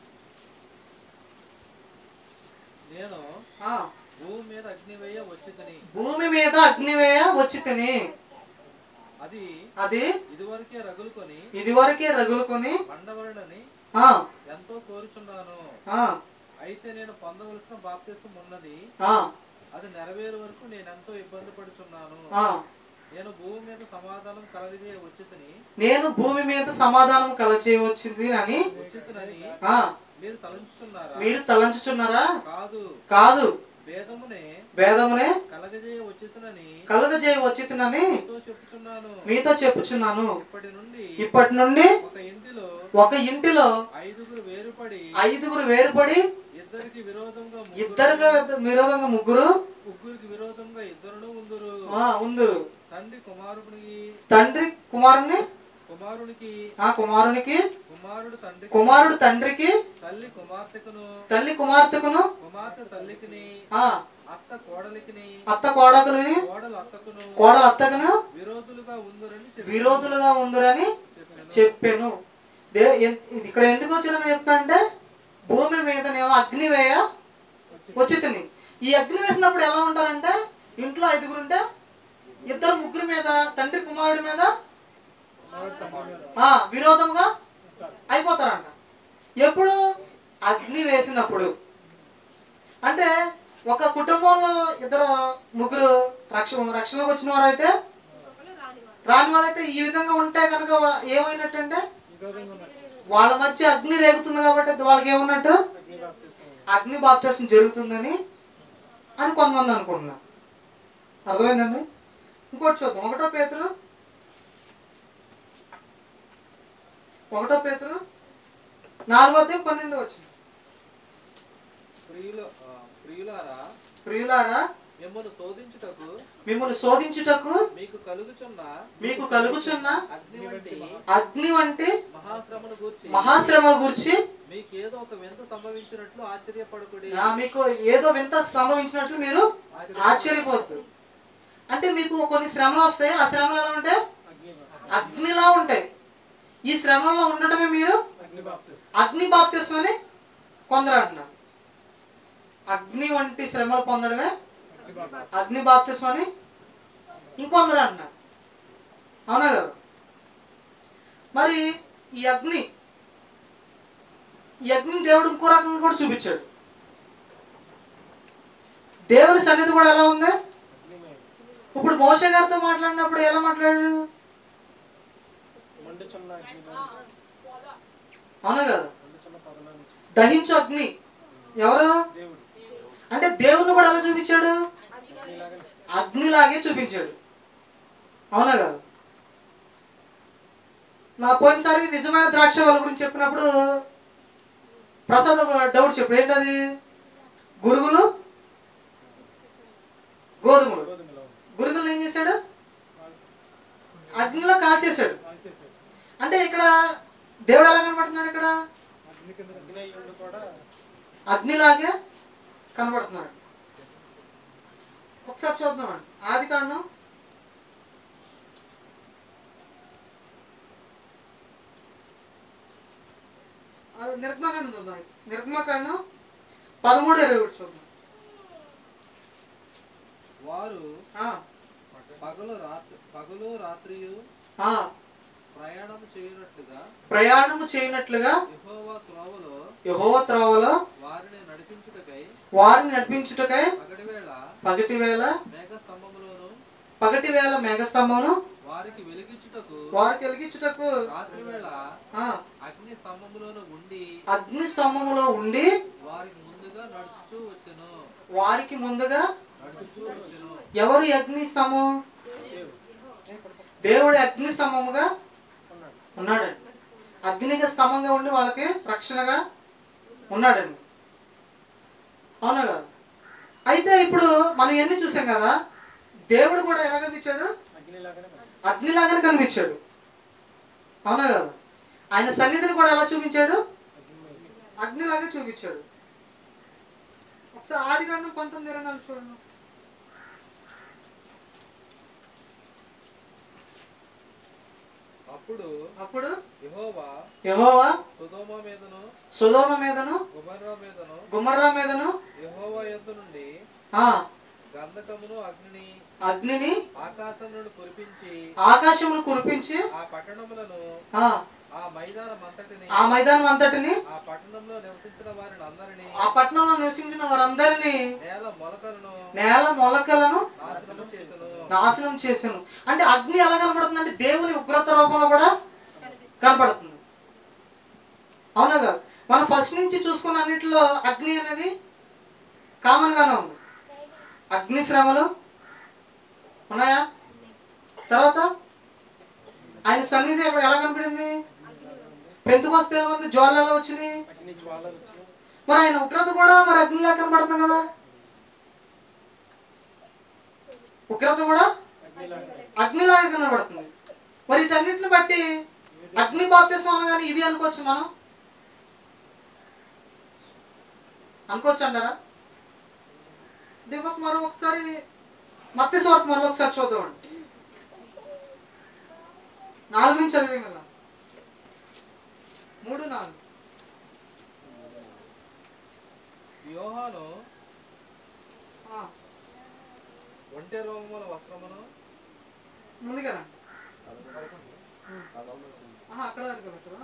E: నేను
A: ఆ,
E: భూమి మీద అగ్ని వేయ వచ్చితని
A: భూమి మీద అగ్నివేయ వచ్చి తిని
E: అది
A: అది
E: ఇదివరకే రగులుకొని
A: ఇదివరకే రగులుకొని
E: మండవలనని
A: ఆ,
E: ఎంతో కోరుచున్నాను
A: ఆ,
E: అయితే నేను పొందవలసిన బాప్తిసం ఉన్నది
A: ఆ,
E: అది నెరవేరు వరకు నేను ఎంతో ఇబ్బంది పడుచున్నాను
A: ఆ.
E: నేను భూమి మీద సమాధానం కలగజేయ వచ్చితని
A: నేను భూమి మీద సమాధానం కలచేయవచ్చింది అని
E: వచ్చితనని
A: ఆ,
E: మీరు తలంచుచున్నారా
A: మీరు తలంచుచున్నారా
E: కాదు
A: కాదు
E: భేదమునే
A: భేదమునే
E: కలగజేయ వచ్చితనని
A: కలుగజేయవచ్చునని
E: మీతో చెప్పుచున్నాను
A: మీతో చెప్పుచున్నాను
E: ఇప్పటి నుండి
A: ఇప్పటి నుండి
E: ఒక ఇంటిలో
A: ఒక ఇంటిలో
E: ఐదుగురు వేరుపడి
A: ఐదుగురు వేరుపడి
E: ఇద్దరికి విరోధంగా ముగ్గురు,
A: ఇద్దరుగా విరోధంగా ముగ్గురు
E: ముగ్గురికి విరోధంగా ఇద్దరును ఉందురు
A: ఆ, ఉందురు
E: తండ్రి కుమారునికి
A: తండ్రి కుమారుని
E: కుమారునికి
A: ఆ కుమారునికి
E: కుమారుడు తండ్రి
A: కుమారుడు తండ్రికి
E: తల్లి కుమార్తెకును
A: తల్లి కుమార్తెకును
E: కుమార్తె తల్లికిని
A: ఆ
E: అత్త కోడలికిని
A: అత్త కోడకులని
E: కోడలు అత్తకును
A: కోడలు అత్తకును
E: విరోధులుగా ఉందరని చెప్పి
A: విరోధులుగా ఉందిరని చెప్పాను దే ఎన్- ఇది ఇక్కడ ఎందుకు వచ్చిన చెప్తానంటే భూమి మీదనేమో అగ్నివేయ వచ్చింది ఈ అగ్ని వేసినప్పుడు ఎలా ఉంటారంటే ఇంట్లో ఐదుగురు ఉంటే ఇద్దరు ముగ్గురు మీద తండ్రి కుమారుడి మీద ఆ, విరోధంగా అయిపోతారంట ఎప్పుడు అగ్ని వేసినప్పుడు అంటే ఒక కుటుంబంలో ఇద్దరు ముగ్గురు రక్ష రక్షణలోకి వచ్చిన వారు అయితే రాని వాళ్ళైతే ఈ విధంగా ఉంటే కనుక వా- ఏమైనట్టంటే వాళ్ళ మధ్య అగ్ని రేగుతుంది కాబట్టి అది వాళ్ళకి ఏమన్నట్టు అగ్ని బాప్తిసం జరుగుతుందని అని కొంతమంది అనుకుంటున్నారు అర్థమైందండి ఇంకోటి చూద్దాం ఒకటో పేతురు ఒకటో పేతురు నాలుగో అధ్యాయం పన్నెండు వచ్చింది
E: ప్రియుల ఆ, ప్రియులారా
A: ప్రియులారా
E: మిమ్మల్ని శోధించుటకు
A: మిమ్మల్ని శోధించుటకు
E: మీకు కలుగుచున్న
A: మీకు కలుగుచున్న
E: అగ్ని వంటి
A: అగ్ని వంటి
E: మహాశ్రమను గూర్చి
A: మహాశ్రమ గురించి
E: మీకు ఏదో ఒక వింత సంభవించినట్లు ఆశ్చర్యపడకుడి
A: ఆ, మీకు ఏదో వింత సంభవించినట్లు మీరు ఆశ్చర్యపోతారు అంటే మీకు కొన్ని శ్రమలు వస్తాయి ఆ శ్రమలు ఎలా ఉంటాయి అగ్నిలా ఉంటాయి ఈ శ్రమలో ఉండటమే మీరు అగ్ని బాప్తిస్వం అని కొందరు అంటున్నారు అగ్ని వంటి శ్రమలు పొందడమే అగ్ని బాప్తిస్వం అని ఇంకొందరు అంటున్నారు అవునా కదా మరి ఈ అగ్ని ఈ అగ్ని దేవుడు ఇంకో రకంగా కూడా చూపించాడు దేవుని సన్నిధి కూడా ఎలా ఉంది ఇప్పుడు మోసే గారితో మాట్లాడినప్పుడు ఎలా మాట్లాడాడు అవునా కదా దహించు అగ్ని ఎవరు అంటే దేవుణ్ణి కూడా ఎలా చూపించాడు అగ్నిలాగే చూపించాడు అవునా కదా నా పోయినసారి నిజమైన ద్రాక్ష వాళ్ళ గురించి చెప్పినప్పుడు ప్రసాద్ ఒక డౌట్ చెప్పు ఏంటది గురుగులు గోధుమలు గురుగులు ఏం చేశాడు అగ్నిలో కాల్చేశాడు అంటే ఇక్కడ దేవుడు ఎలా కనబడుతున్నాడు ఇక్కడ అగ్నిలాగే కనబడుతున్నాడు ఒకసారి చూద్దామండి ఆది కాండం అది నిర్గమకాండం చూద్దాం నిర్గమకాండం పదమూడు ఇరవై ఒకటి చూద్దాం
E: వారు
A: ఆ,
E: పగలు రాత్రి పగలు రాత్రియు
A: ఆ,
E: ప్రయాణం చేయనట్లుగా
A: ప్రయాణము చేయనట్లుగా
E: యెహోవా త్రోవలో
A: యహోవ త్రోవలో
E: వారిని నడిపించుటకై
A: వారిని నడిపించుటకై
E: పగటివేళ
A: పగటి వేళ
E: మేఘ స్తంభములోను
A: పగటి వేళ మేఘస్తంభమును
E: వారికి వెలిగించుటకు
A: వారికి వెలిగించుటకు
E: రాత్రి వేళ
A: ఆ,
E: అగ్ని స్తంభములోను ఉండి
A: అగ్ని స్తంభములో ఉండి
E: వారికి ముందుగా నడుచుచూ వచ్చెను
A: వారికి ముందుగా
E: నడుచుచూ వచ్చెను
A: ఎవరు ఈ అగ్ని స్తంభం దేవుడు అగ్ని స్తంభముగా ఉన్నాడండి అగ్నిగా స్తంభంగా ఉండి వాళ్ళకి రక్షణగా ఉన్నాడండి అవునా కదా అయితే ఇప్పుడు మనం ఎన్ని చూసాం కదా దేవుడు కూడా ఎలా కనిపించాడు అగ్నిలాగానే కనిపించాడు అవునా కదా ఆయన సన్నిధిని కూడా ఎలా చూపించాడు అగ్నిలాగా చూపించాడు ఒకసారి ఆది కాండం పంతొమ్మిది ఇరవై నాలుగు చూడండి
E: అప్పుడు
A: అప్పుడు
E: యెహోవా
A: యెహోవా
E: సుధోమ మీదను
A: సుధోమ మీదను
E: గుమర్రా మీదను
A: గుమర్రా మీదను
E: యెహోవా యొద్ద నుండి
A: ఆ
E: గంధకమును అగ్నిని
A: అగ్నిని
E: ఆకాశం నుండి కురిపించి
A: ఆకాశమును కురిపించి
E: ఆ పట్టణములను
A: ఆ
E: ఆ మైదానం అంతటిని
A: ఆ మైదానం అంతటిని
E: ఆ పట్టణంలో నివసించిన వారిని అందరినీ
A: ఆ పట్టణంలో నివసించిన వారందరినీ
E: నేల మొలకలను
A: నేల మొలకలను
E: నాశనము చేసెను
A: నాశనం చేశాను అంటే అగ్ని ఎలా కనపడుతుంది అంటే దేవుని ఉగ్రత రూపంలో కూడా కనపడుతుంది అవునా కదా మనం ఫస్ట్ నుంచి చూసుకున్న అన్నిటిలో అగ్ని అనేది కామన్ గానే ఉంది అగ్ని శ్రమలు ఉన్నాయా తర్వాత ఆయన సన్నిధి ఇప్పుడు ఎలా కనపడింది పెంతుకొస్తే ఏముంది జ్వాల ఎలా వచ్చింది మరి ఆయన ఉగ్రత కూడా మరి అగ్నిలా కనపడుతుంది కదా ఉగ్రత కూడా అగ్నిలాగా కనబడుతుంది మరి వీటన్నిటిని బట్టి అగ్ని బాప్తిసం అనగానే ఇది అనుకోవచ్చు మనం అనుకోవచ్చు అంటారా దీనికోసం మరో ఒకసారి మత్తి స్వరపు మరో ఒకసారి చూద్దామండి నాలుగు నుంచి చదివాం కదా మూడు నాలుగు
E: యోహాను
A: ఆ,
E: ఒంటె రోమముల వస్త్రమును
A: ముందుగా ఆహా, అక్కడ దాకా వచ్చారా?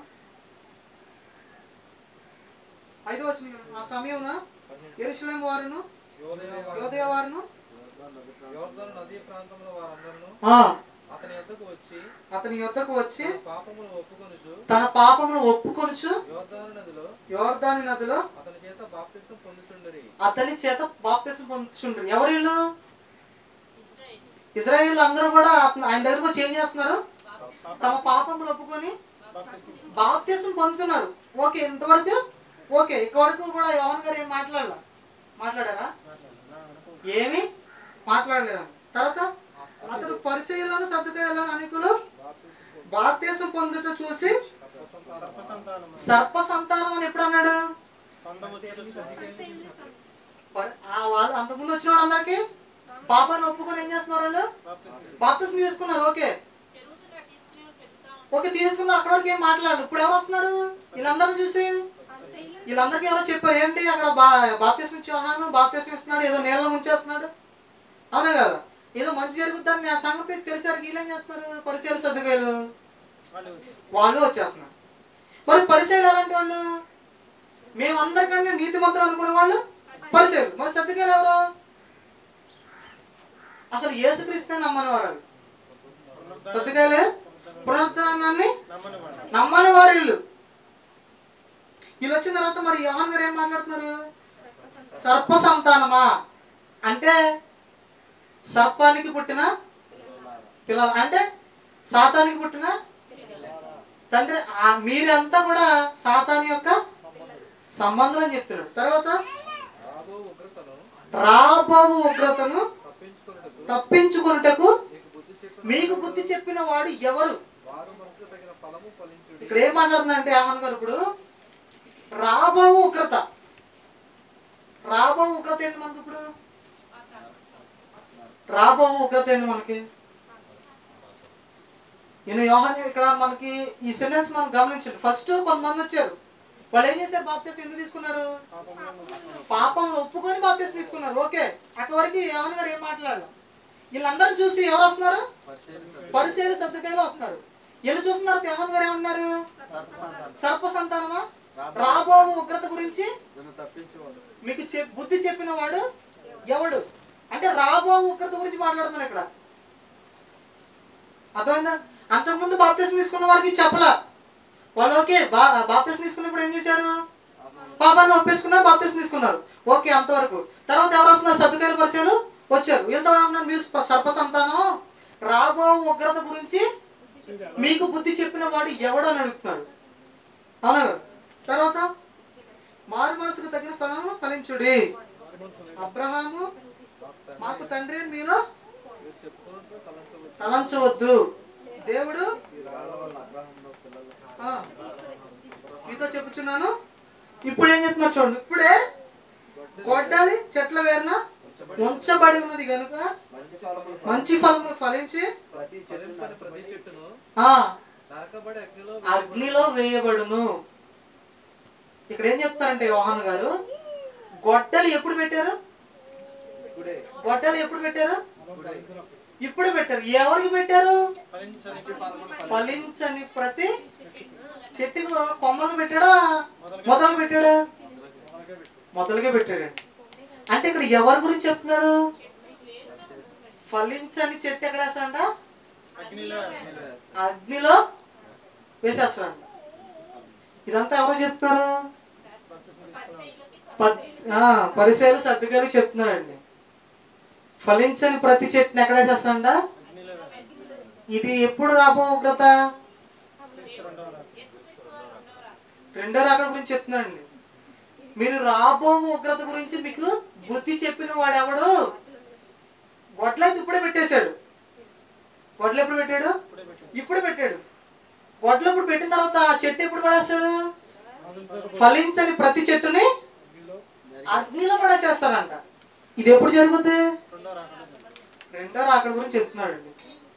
A: ఐదో వచ్చిన ఆ సమయమున ఎరుసలేం వారును
E: యోదయ
A: యోదయ వారును
E: యోర్ధను నదీ ప్రాంతంలో వారందరూ
A: ఆ,
E: అతని యొద్దకు వచ్చి
A: అతని యొద్దకు వచ్చి
E: పాపములు ఒప్పుకొనుచు
A: తన పాపమును ఒప్పుకొనుచు
E: యోర్ధాను నదిలో
A: యోర్దాని నదిలో
E: అతని చేత బాప్తిస్తం పొందుచుండరి
A: అతని చేత బాప్తిసం పొందుతుండ్రు ఎవరు వీళ్ళు
D: ఇజ్రాయేల్
A: ఇజ్రాయేల్ అందరూ కూడా అతను- ఆయన దగ్గరకు వచ్చి ఏం చేస్తున్నారు తమ పాపములు ఒప్పుకొని బాప్తిసం పొందుతున్నారు ఓకే ఇంతవరకు ఓకే ఇక్కడ వరకు కూడా యోహన్ గారు ఏం మాట్లాడాల మాట్లాడారా ఏమి మాట్లాడలేదని తర్వాత అతడు పరిచయలను సర్దుకాయలను అనేకులు బాప్తీసం పొందుట చూసి సర్ప సంతానం అని ఎప్పుడు అన్నాడు పరి- ఆ వాళ్ళు అంతకుముందు వచ్చిన వాళ్ళందరికీ పాపాన్ని ఒప్పుకొని ఏం చేస్తున్నారు వాళ్ళు బాప్తీసం తీసుకున్నారు ఓకే
D: పెరుగుతున్న తీసుకునే పెరుగుతా
A: ఓకే తీసుకున్నారు అక్కడ వరకు ఏం మాట్లాడాలి ఇప్పుడు ఎవరు వస్తున్నారు వీళ్ళందరూ చూసి వీళ్ళందరికీ ఎవరో చెప్పారు ఏంటి అక్కడ బా బాప్తీసం ఇచ్చేవాను బాప్తీసం ఇస్తున్నాడు ఏదో నీళ్ళ ముంచేస్తున్నాడు అవునే కదా ఏదో మంచి జరుగుతుందని ఆ సంగతి తెలిసారు వీళ్ళేం చేస్తున్నారు పరిచయాలు సర్దుకాయలు వాళ్ళు వచ్చేస్తున్నారు మరి పరిచయాలు ఎలాంటి వాళ్ళు మేమందరికన్నా నీతి మంత్రులు అనుకునే వాళ్ళు పరిచయాలు మరి సర్దుకాయలు ఎవరు అసలు యేసుక్రీస్తునే నమ్మని వారు వాళ్ళు. సర్దుకాయలే పునరుద్ధానాన్ని నమ్మని వారు వీళ్ళు వీళ్ళు వచ్చిన తర్వాత మరి యోహాన్ గారు ఏం మాట్లాడుతున్నారు సర్ప సంతానమా అంటే సర్పానికి పుట్టిన పిల్లలు అంటే సాతానికి పుట్టిన తండ్రి ఆ- మీరంతా కూడా సాతాని యొక్క సంబంధం అని చెప్తున్నాడు తర్వాత
E: రాబో ఉగ్రతను
A: రాబాబు ఉగ్రతను
E: తప్పించుకున్నటకు
A: తప్పించుకొనుటకు
E: నీకు బుద్ధి చెప్పి
A: మీకు బుద్ధి చెప్పిన వాడు ఎవరు
E: వారు మనసుకు తగిన ఫలము ఫలించుడి
A: ఇక్కడ ఏం మాట్లాడుతుందంటే ఆహన్ గారు ఇప్పుడు రాబోవు ఉగ్రత రాబోవు ఉగ్రత ఏంటి మనకి ఇప్పుడు రాబోవు ఉగ్రత ఏంటి మనకి ఈయన యోహన్ ఇక్కడ మనకి ఈ సెంటెన్స్ మనం గమనించండి ఫస్ట్ కొంతమంది వచ్చారు వాళ్ళు ఏం చేశారు బాప్తీసం ఎందుకు తీసుకున్నారు పాపం ఒప్పుకొని బాప్తీసం తీసుకున్నారు ఓకే అక్కడి వరకు యోహన్ గారు ఏం మాట్లాడాలి వీళ్ళందరూ చూసి ఎవరు వస్తున్నారు పరిచయాలు సభ్యకాయలు వస్తున్నారు వీళ్ళు చూస్తున్నారు యోహన్ గారు ఏమన్నారు సర్ప సంతానమా రాబో ఉగ్రత గురించి
C: నన్ను తప్పించేవాడు
A: మీకు చెప్ బుద్ధి చెప్పిన వాడు ఎవడు అంటే రాబో ఉగ్రత గురించి మాట్లాడుతున్నాను ఇక్కడ అర్థమైందా అంతకుముందు బాప్తీసం తీసుకున్న వారికి చెప్పలా వాళ్ళు ఓకే బా బాప్తీసం తీసుకున్నప్పుడు ఏం చేశారు పాపాన్ని ఒప్పేసుకున్నారు బాప్తీసం తీసుకున్నారు ఓకే అంతవరకు తర్వాత ఎవరు వస్తున్నారు సర్దుకాయల పరిచయాలు వచ్చారు వీళ్ళతో ఏమన్నారు మీరు సర్ప సంతానం రాబో ఉగ్రత గురించి మీకు బుద్ధి చెప్పిన వాడు ఎవడు అని అడుగుతున్నాడు అవునా కదా తర్వాత మారు మనసుకు తగిన ఫలము ఫలించుడి అబ్రహాము మాకు తండ్రి అని మీలో
E: మీరు చెప్పుకున్నట్టు తలంచవద్దు
A: తలంచవద్దు దేవుడు
C: ఈ రాళ్ళ వల్ల అబ్రాహంలో పిల్లలు
A: ఆ, మీతో చెప్పుచున్నాను ఇప్పుడు ఏం చెప్తున్నారు చూడండి ఇప్పుడే గొడ్డలి చెట్ల వేరున ఉంచబడి ఉన్నది కనుక
C: మంచి ఫలములు
A: మంచి ఫలములు ఫలించి
C: ప్రతి చెట్టు
E: చెల్లింపని ప్రతి చెట్టును
A: ఆ
E: నరకబడి అగ్నిలో
A: అగ్నిలో వేయబడును ఇక్కడ ఏం చెప్తారంటే యోహాన్ గారు గొడ్డలు ఎప్పుడు పెట్టారు
C: ఇప్పుడే
A: గొడ్డలు ఎప్పుడు పెట్టారు ఇప్పుడు పెట్టారు ఎవరికి పెట్టారు ఫలించని ప్రతి చెట్టుకు కొమ్మలకు పెట్టాడా మొదలకు పెట్టాడా మొదలుగా పెట్టాడండి అంటే ఇక్కడ ఎవరి గురించి చెప్తున్నారు ఫలించని చెట్టు ఎక్కడ వేస్తాడంట అగ్నిలో వేసేస్తాడంట ఇదంతా ఎవరు చెప్తున్నారు ప- ఆ, పరిచయాలు సర్దుకాయలు చెప్తున్నారండి ఫలించని ప్రతి చెట్టుని ఎక్కడ వేసేస్తాడంట ఇది ఎప్పుడు రాబో ఉగ్రత రెండో రాకడ గురించి చెప్తున్నానండి మీరు రాబో ఉగ్రత గురించి మీకు బుద్ధి చెప్పిన వాడు ఎవడు గొడ్లైతే ఇప్పుడే పెట్టేశాడు గొడ్లు ఎప్పుడు పెట్టాడు ఇప్పుడు పెట్టాడు గొడ్లు ఇప్పుడు పెట్టిన తర్వాత ఆ చెట్టు ఎప్పుడు పడేస్తాడు ఫలించని ప్రతి చెట్టుని అగ్నిలో పడేసేస్తాడంట ఇది ఎప్పుడు జరుగుద్ది రెండో రాకడ గురించి చెప్తున్నాడండి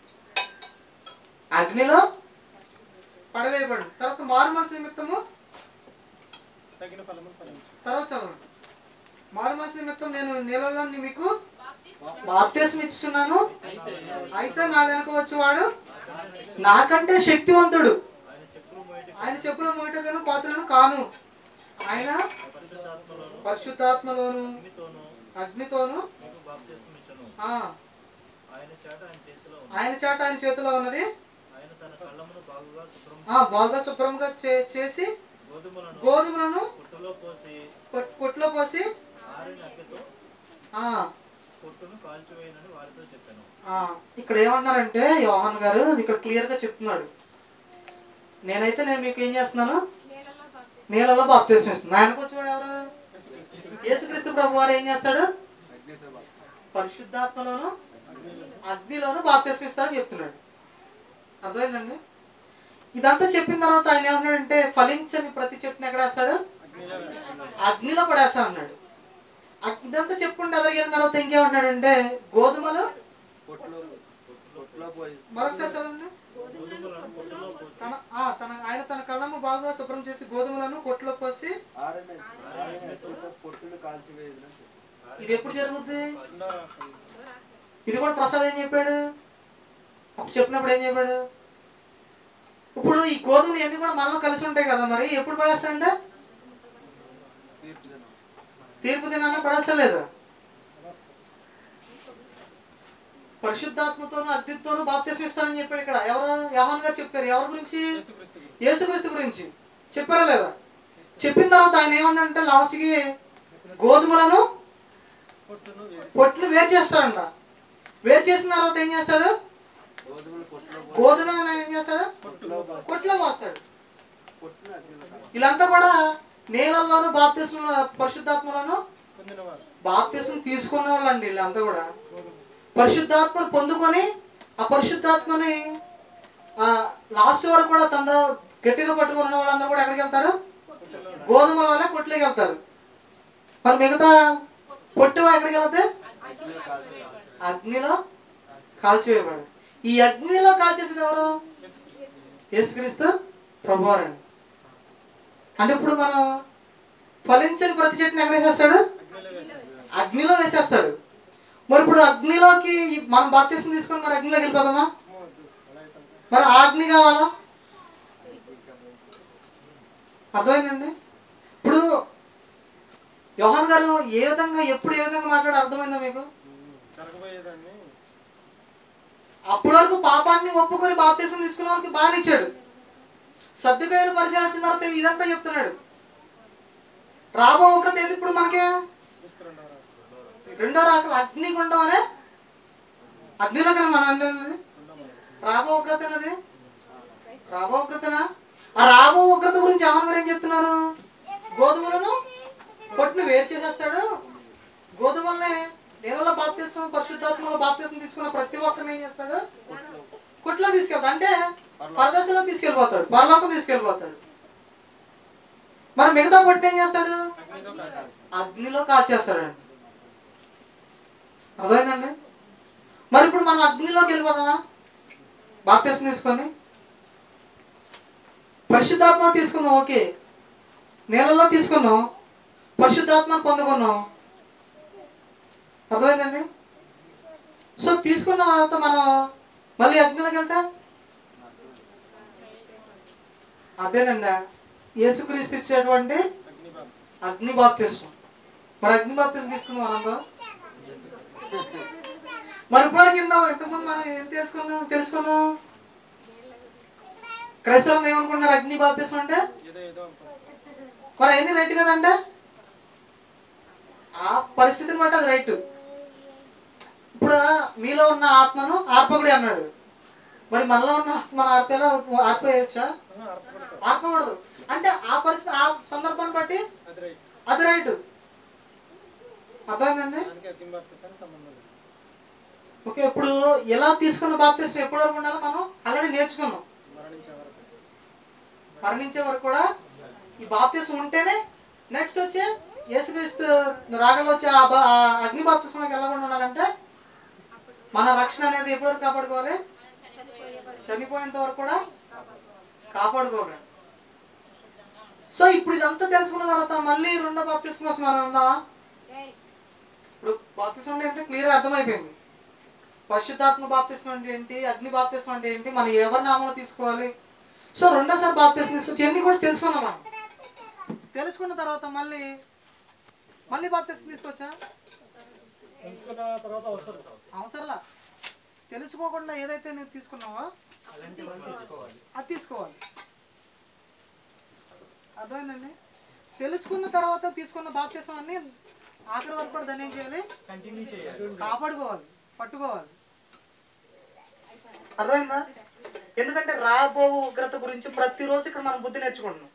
A: అగ్నిలో పడవేయబడి తర్వాత మారు మనసు నిమిత్తము
E: తగిన ఫలము ఫలించు
A: తర్వాత చదవండి మారు మనసు నిమిత్తం నేను నీళ్ళలో మీకు బాప్తీసం ఇస్తున్నాను అయితే నా వెనక వచ్చేవాడు నాకంటే శక్తివంతుడు
E: ఆయన చెప్పులు బయట
A: ఆయన చెప్పుల మోయటగాను పాత్రను కాను ఆయన
E: పరిశుద్ధాత్మలోను
A: పరిశుద్ధాత్మలోను
E: అగ్నితోను
A: అగ్నితోను
E: మీకు బాప్తిస్మం ఇచ్చును
A: ఆ,
E: ఆయన చేట ఆయన చేతిలో ఉంది
A: ఆయన చాట ఆయన చేతిలో ఉన్నది
E: ఆయన తన కళ్ళమును బాగుగా శుభ్రం
A: ఆ బాగా శుభ్రంగా చే- చేసి
E: గోధుమలను
A: గోధుమలను
E: పుట్టులో పోసి
A: కొట్- కొట్లో పోసి
E: ఆరిన అగ్గితో
A: ఆ,
E: పొట్టును కాల్చివేయనని వారితో చెప్పాను
A: ఆ, ఇక్కడ ఏమన్నారంటే యోహాన్ గారు ఇక్కడ క్లియర్ గా చెప్తున్నాడు నేనైతే నేను మీకు ఏం చేస్తున్నాను నీళ్ళలో బాప్తీసం ఇస్తున్నాను ఆయనకు వచ్చేవాడు ఎవరు యేసుక్రీస్తు ప్రభు వారు ఏం చేస్తాడు
C: అగ్నితో బాగా
A: పరిశుద్ధాత్మలోను అగ్నిలోను బాప్తిస్మం ఇస్తానని చెప్తున్నాడు అర్థమైందండి ఇదంతా చెప్పిన తర్వాత ఆయన ఏమన్నాడంటే ఫలించని ప్రతి చెట్టుని ఎక్కడ వేస్తాడు అగ్నిలో పడేస్తా అన్నాడు అగ్- ఇదంతా చెప్పుకుంటే అదగిన తర్వాత ఇంకేమన్నాడంటే గోధుమలు
C: పొట్టులో పొట్టులో పోయి
A: మరొకసారి చదవండి తన ఆ, తన ఆయన తన కళ్ళము బాగా శుభ్రం చేసి గోధుమలను కొట్లో పోసి
C: ఆరనే ఆరనే చోట పొట్టును కాల్చివేయదునని చెప్పాడు.
A: ఇది ఎప్పుడు జరుగుద్ది ఇది కూడా ప్రసాద్ ఏం చెప్పాడు అప్పుడు చెప్పినప్పుడు ఏం చెప్పాడు ఇప్పుడు ఈ గోధుమలు ఇవన్నీ కూడా మనలో కలిసి ఉంటాయి కదా మరి ఎప్పుడు పడేస్తాడంటే
C: తీర్పు దినం
A: తీర్పు దినాన్ని పడేస్తలేదు పరిశుద్ధాత్మతోను అగ్నితోను బాప్తిసం ఇస్తానని చెప్పాడు ఇక్కడ ఎవరు యవన్ గారు చెప్పారు ఎవరి గురించి యేసుక్రీస్తు గురించి చెప్పారా లేదా చెప్పిన తర్వాత ఆయన ఏమన్నంటే లాస్ట్కి గోధుమలను పొట్టును వేరు చేస్తాడంట వేరు చేసిన తర్వాత ఏం చేస్తాడు
C: గోధుమలు పొట్టులో పోయి
A: గోధుమలను ఏం చేస్తాడు
C: పొట్టులో పోసి
A: కొట్లో పోస్తాడు
C: పొట్టును అగ్నిలో కాల్చి
A: వీళ్ళంతా కూడా నీళ్ళల్లోనూ బాప్తిసం పరిశుద్ధాత్మలను బాప్తిసం తీసుకున్న వాళ్ళండి వీళ్ళంతా కూడా పరిశుద్ధాత్మ పొందుకొని ఆ పరిశుద్ధాత్మని ఆ లాస్ట్ వరకు కూడా తన గట్టిగా పట్టుకున్న వాళ్ళందరూ కూడా ఎక్కడికి వెళ్తారు గోధుమల వల్ల కొట్లోకి వెళ్తారు మరి మిగతా పొట్టు ఎక్కడికి వెళ్తే
C: అగ్నిలో కాల్చివేయదు
A: అగ్నిలో కాల్చివేయబడు ఈ అగ్నిలో కాల్చేసేది ఎవరు యేసుక్రీస్తు ప్రభువారండి అంటే ఇప్పుడు మనం ఫలించని ప్రతి చెట్టుని ఎక్కడ వేసేస్తాడు అగ్నిలో వేసేస్తాడు మరి ఇప్పుడు అగ్నిలోకి ఈ- మనం బాప్తీసం తీసుకొని మరి అగ్నిలోకి వెళ్ళిపోదామా మరి ఆ అగ్ని కావాలా అర్థమైందండి ఇప్పుడు యోహాన్ గారు ఏ విధంగా ఎప్పుడు ఏ విధంగా మాట్లాడారు అర్థమైందా మీకు
E: జరగబోయేదాన్ని
A: అప్పటి వరకు పాపాన్ని ఒప్పుకొని బాప్తీసం తీసుకున్న వారికి బాగా ఇచ్చాడు సర్దుకాయలు పరిచయం వచ్చిన తర్వాత ఇదంతా చెప్తున్నాడు రాబో ఒకటి ఏంది ఇప్పుడు మనకి
E: తీసుకురండి
A: రెండో రాకలు అగ్నిగుండం అనే అగ్నిలో కదా మనం అనేది రాబో ఉగ్రత అనేది రాబో ఉగ్రతనా ఆ రాబో ఉగ్రత గురించి ఎవరి గారు ఏం చెప్తున్నారు గోధుమలను పొట్టును వేరు చేసేస్తాడు గోధుమల్ని నీళ్ళలో బాప్తీసం పరిశుద్ధాత్మలో బాప్తీసం తీసుకున్న ప్రతి ఒక్కరిని ఏం చేస్తాడు కొట్లో తీసుకెళ్తాడు అంటే పరదశలో తీసుకెళ్ళిపోతాడు పరలోకం తీసుకెళ్ళిపోతాడు మరి మిగతా పొట్టు ఏం చేస్తాడు
E: అగ్నితో కాదు
A: అగ్నిలో కాల్చేస్తాడండి అర్థమైందండి మరి ఇప్పుడు మనం అగ్నిలోకి వెళ్ళిపోదామా బాప్తీసం తీసుకొని పరిశుద్ధాత్మ తీసుకున్నాం ఓకే నీళ్ళలో తీసుకున్నాం పరిశుద్ధాత్మ పొందుకున్నాం అర్థమైందండి సో తీసుకున్న తర్వాత మనం మళ్ళీ అగ్నిలోకి వెళ్తే అదేనండి యేసుక్రీస్తు ఇచ్చేటువంటి
E: అగ్ని బాబు
A: అగ్ని బాప్తిస్మం మరి అగ్ని బాప్తిస్మం తీసుకున్నాం మనందరం మరి ఇప్పుడు కింద ఎంతమంది మనం ఏం తెలుసుకున్నాం తెలుసుకున్నాం క్రైస్తవులు ఏమనుకుంటున్నారు అగ్ని బాప్తిస్మం అంటే
E: ఏదో ఏదో అనుకో
A: మరి అన్ని రైట్ కదంటే ఆ పరిస్థితిని బట్టి అది రైట్ ఇప్పుడు మీలో ఉన్న ఆత్మను ఆర్పకుడి అన్నాడు మరి మనలో ఉన్న ఆత్మ ఆర్పేలా ఆర్పేయచ్చా
E: అర్థపడతావు
A: ఆర్పకూడదు అంటే ఆ పరిస్థితి ఆ సందర్భాన్ని బట్టి
E: అది రైట్
A: అది రైట్ అర్థమైందండి
E: దానికి అగ్ని బాప్తిసానికి సంబంధం లేదు
A: ఓకే ఇప్పుడు ఎలా తీసుకున్న బాప్తిస్మం ఎప్పటి వరకు ఉండాలో మనం ఆల్రెడీ నేర్చుకున్నాం
E: మరణించే వరకు
A: మరణించే వరకు కూడా ఈ బాప్తిస్మం ఉంటేనే నెక్స్ట్ వచ్చే యేసుక్రీస్తు రాగంలో వచ్చే ఆ బా- ఆ అగ్ని బాప్తిస్మంకి వెళ్ళకుండా ఉండాలంటే మన రక్షణ అనేది ఎప్పటి వరకు కాపాడుకోవాలి చనిపోయేంత వరకు కూడా కాపాడుకోవాలి సో ఇప్పుడు ఇదంతా తెలుసుకున్న తర్వాత మళ్ళీ రెండో బాప్తిస్మం కోసం మనం ఉన్నావా ఇప్పుడు బాప్తిస్మం అంటే ఏంటో క్లియర్ అర్థమైపోయింది పరిశుద్ధాత్మ బాప్తిస్మం అంటే ఏంటి అగ్ని బాప్తిస్మం అంటే ఏంటి మనం ఎవరి నామంలో తీసుకోవాలి సో రెండోసారి బాప్తిస్మం తీసుకొచ్చి ఇవన్నీ కూడా తెలుసుకున్నాం మనం తెలుసుకున్న తర్వాత మళ్ళీ మళ్ళీ బాప్తిస్మం తీసుకొచ్చా
E: తెలుసుకున్న తర్వాత అవసరం
A: అవసరంలా తెలుసుకోకుండా ఏదైతే నువ్వు తీసుకున్నావో అది తీసుకోవాలి అర్థమైందండి తెలుసుకున్న తర్వాత తీసుకున్న బాప్తిసం అన్ని ఆఖరి వరకు కూడా దాన్ని ఏం చేయాలి
E: కంటిన్యూ చేయాలి
A: కాపాడుకోవాలి పట్టుకోవాలి అర్థమైందా ఎందుకంటే రాబో ఉగ్రత గురించి ప్రతిరోజు ఇక్కడ మనం బుద్ధి నేర్చుకుంటున్నాం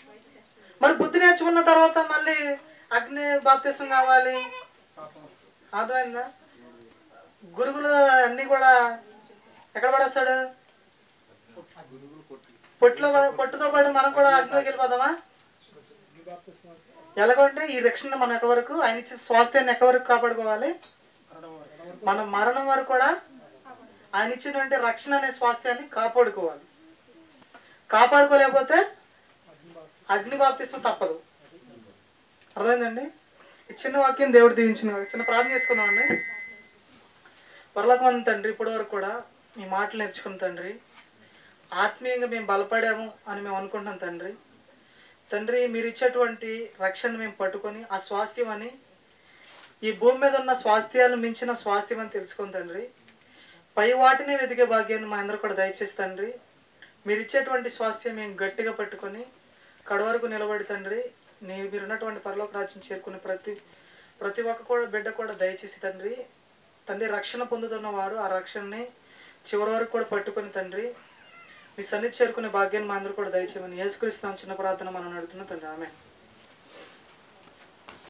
A: మరి బుద్ధి నేర్చుకున్న తర్వాత మళ్ళీ అగ్ని బాప్తిసం కావాలి అర్థమైందా గురుగులు అన్నీ కూడా ఎక్కడ పడేస్తాడు పొట్టులో పడ- పొట్టుతో పాటు మనం కూడా అగ్నిలోకి వెళ్ళిపోదామా ఎలాగంటే ఈ రక్షణ మనం ఎక్కడి వరకు ఆయన ఇచ్చిన స్వాస్థ్యాన్ని ఎక్కడి వరకు కాపాడుకోవాలి మన మరణం వరకు కూడా ఆయన ఇచ్చినటువంటి రక్షణ అనే స్వాస్థ్యాన్ని కాపాడుకోవాలి కాపాడుకోలేకపోతే అగ్ని బాప్తిస్వం తప్పదు అర్థమైందండి ఈ చిన్న వాక్యం దేవుడు దీవించిన చిన్న ప్రార్థన చేసుకున్నామండి పరలోకమంది తండ్రి ఇప్పటి వరకు కూడా మీ మాటలు నేర్చుకున్న తండ్రి ఆత్మీయంగా మేము బలపడాము అని మేము అనుకుంటున్నాం తండ్రి తండ్రి మీరు ఇచ్చేటువంటి రక్షణ మేము పట్టుకొని ఆ స్వాస్థ్యం అని ఈ భూమి మీద ఉన్న స్వాస్థ్యాలు మించిన స్వాస్థ్యం అని తెలుసుకుని తండ్రి పై వాటిని వెతికే భాగ్యాన్ని మా అందరూ కూడా దయచేసి తండ్రి మీరు ఇచ్చేటువంటి స్వాస్థ్యం మేము గట్టిగా పట్టుకొని కడ వరకు నిలబడి తండ్రి నీ మీరు ఉన్నటువంటి పరలోక రాజ్యం చేరుకునే ప్రతి ప్రతి ఒక్క కూడా బిడ్డ కూడా దయచేసి తండ్రి తండ్రి రక్షణ పొందుతున్న వారు ఆ రక్షణని చివరి వరకు కూడా పట్టుకొని తండ్రి మీ సన్నిధి చేరుకునే భాగ్యాన్ని మా అందరూ కూడా దయచేయమని యేసుక్రీస్తాం చిన్న ప్రార్థన మనం నడుతున్నాం తండ్రి ఆమె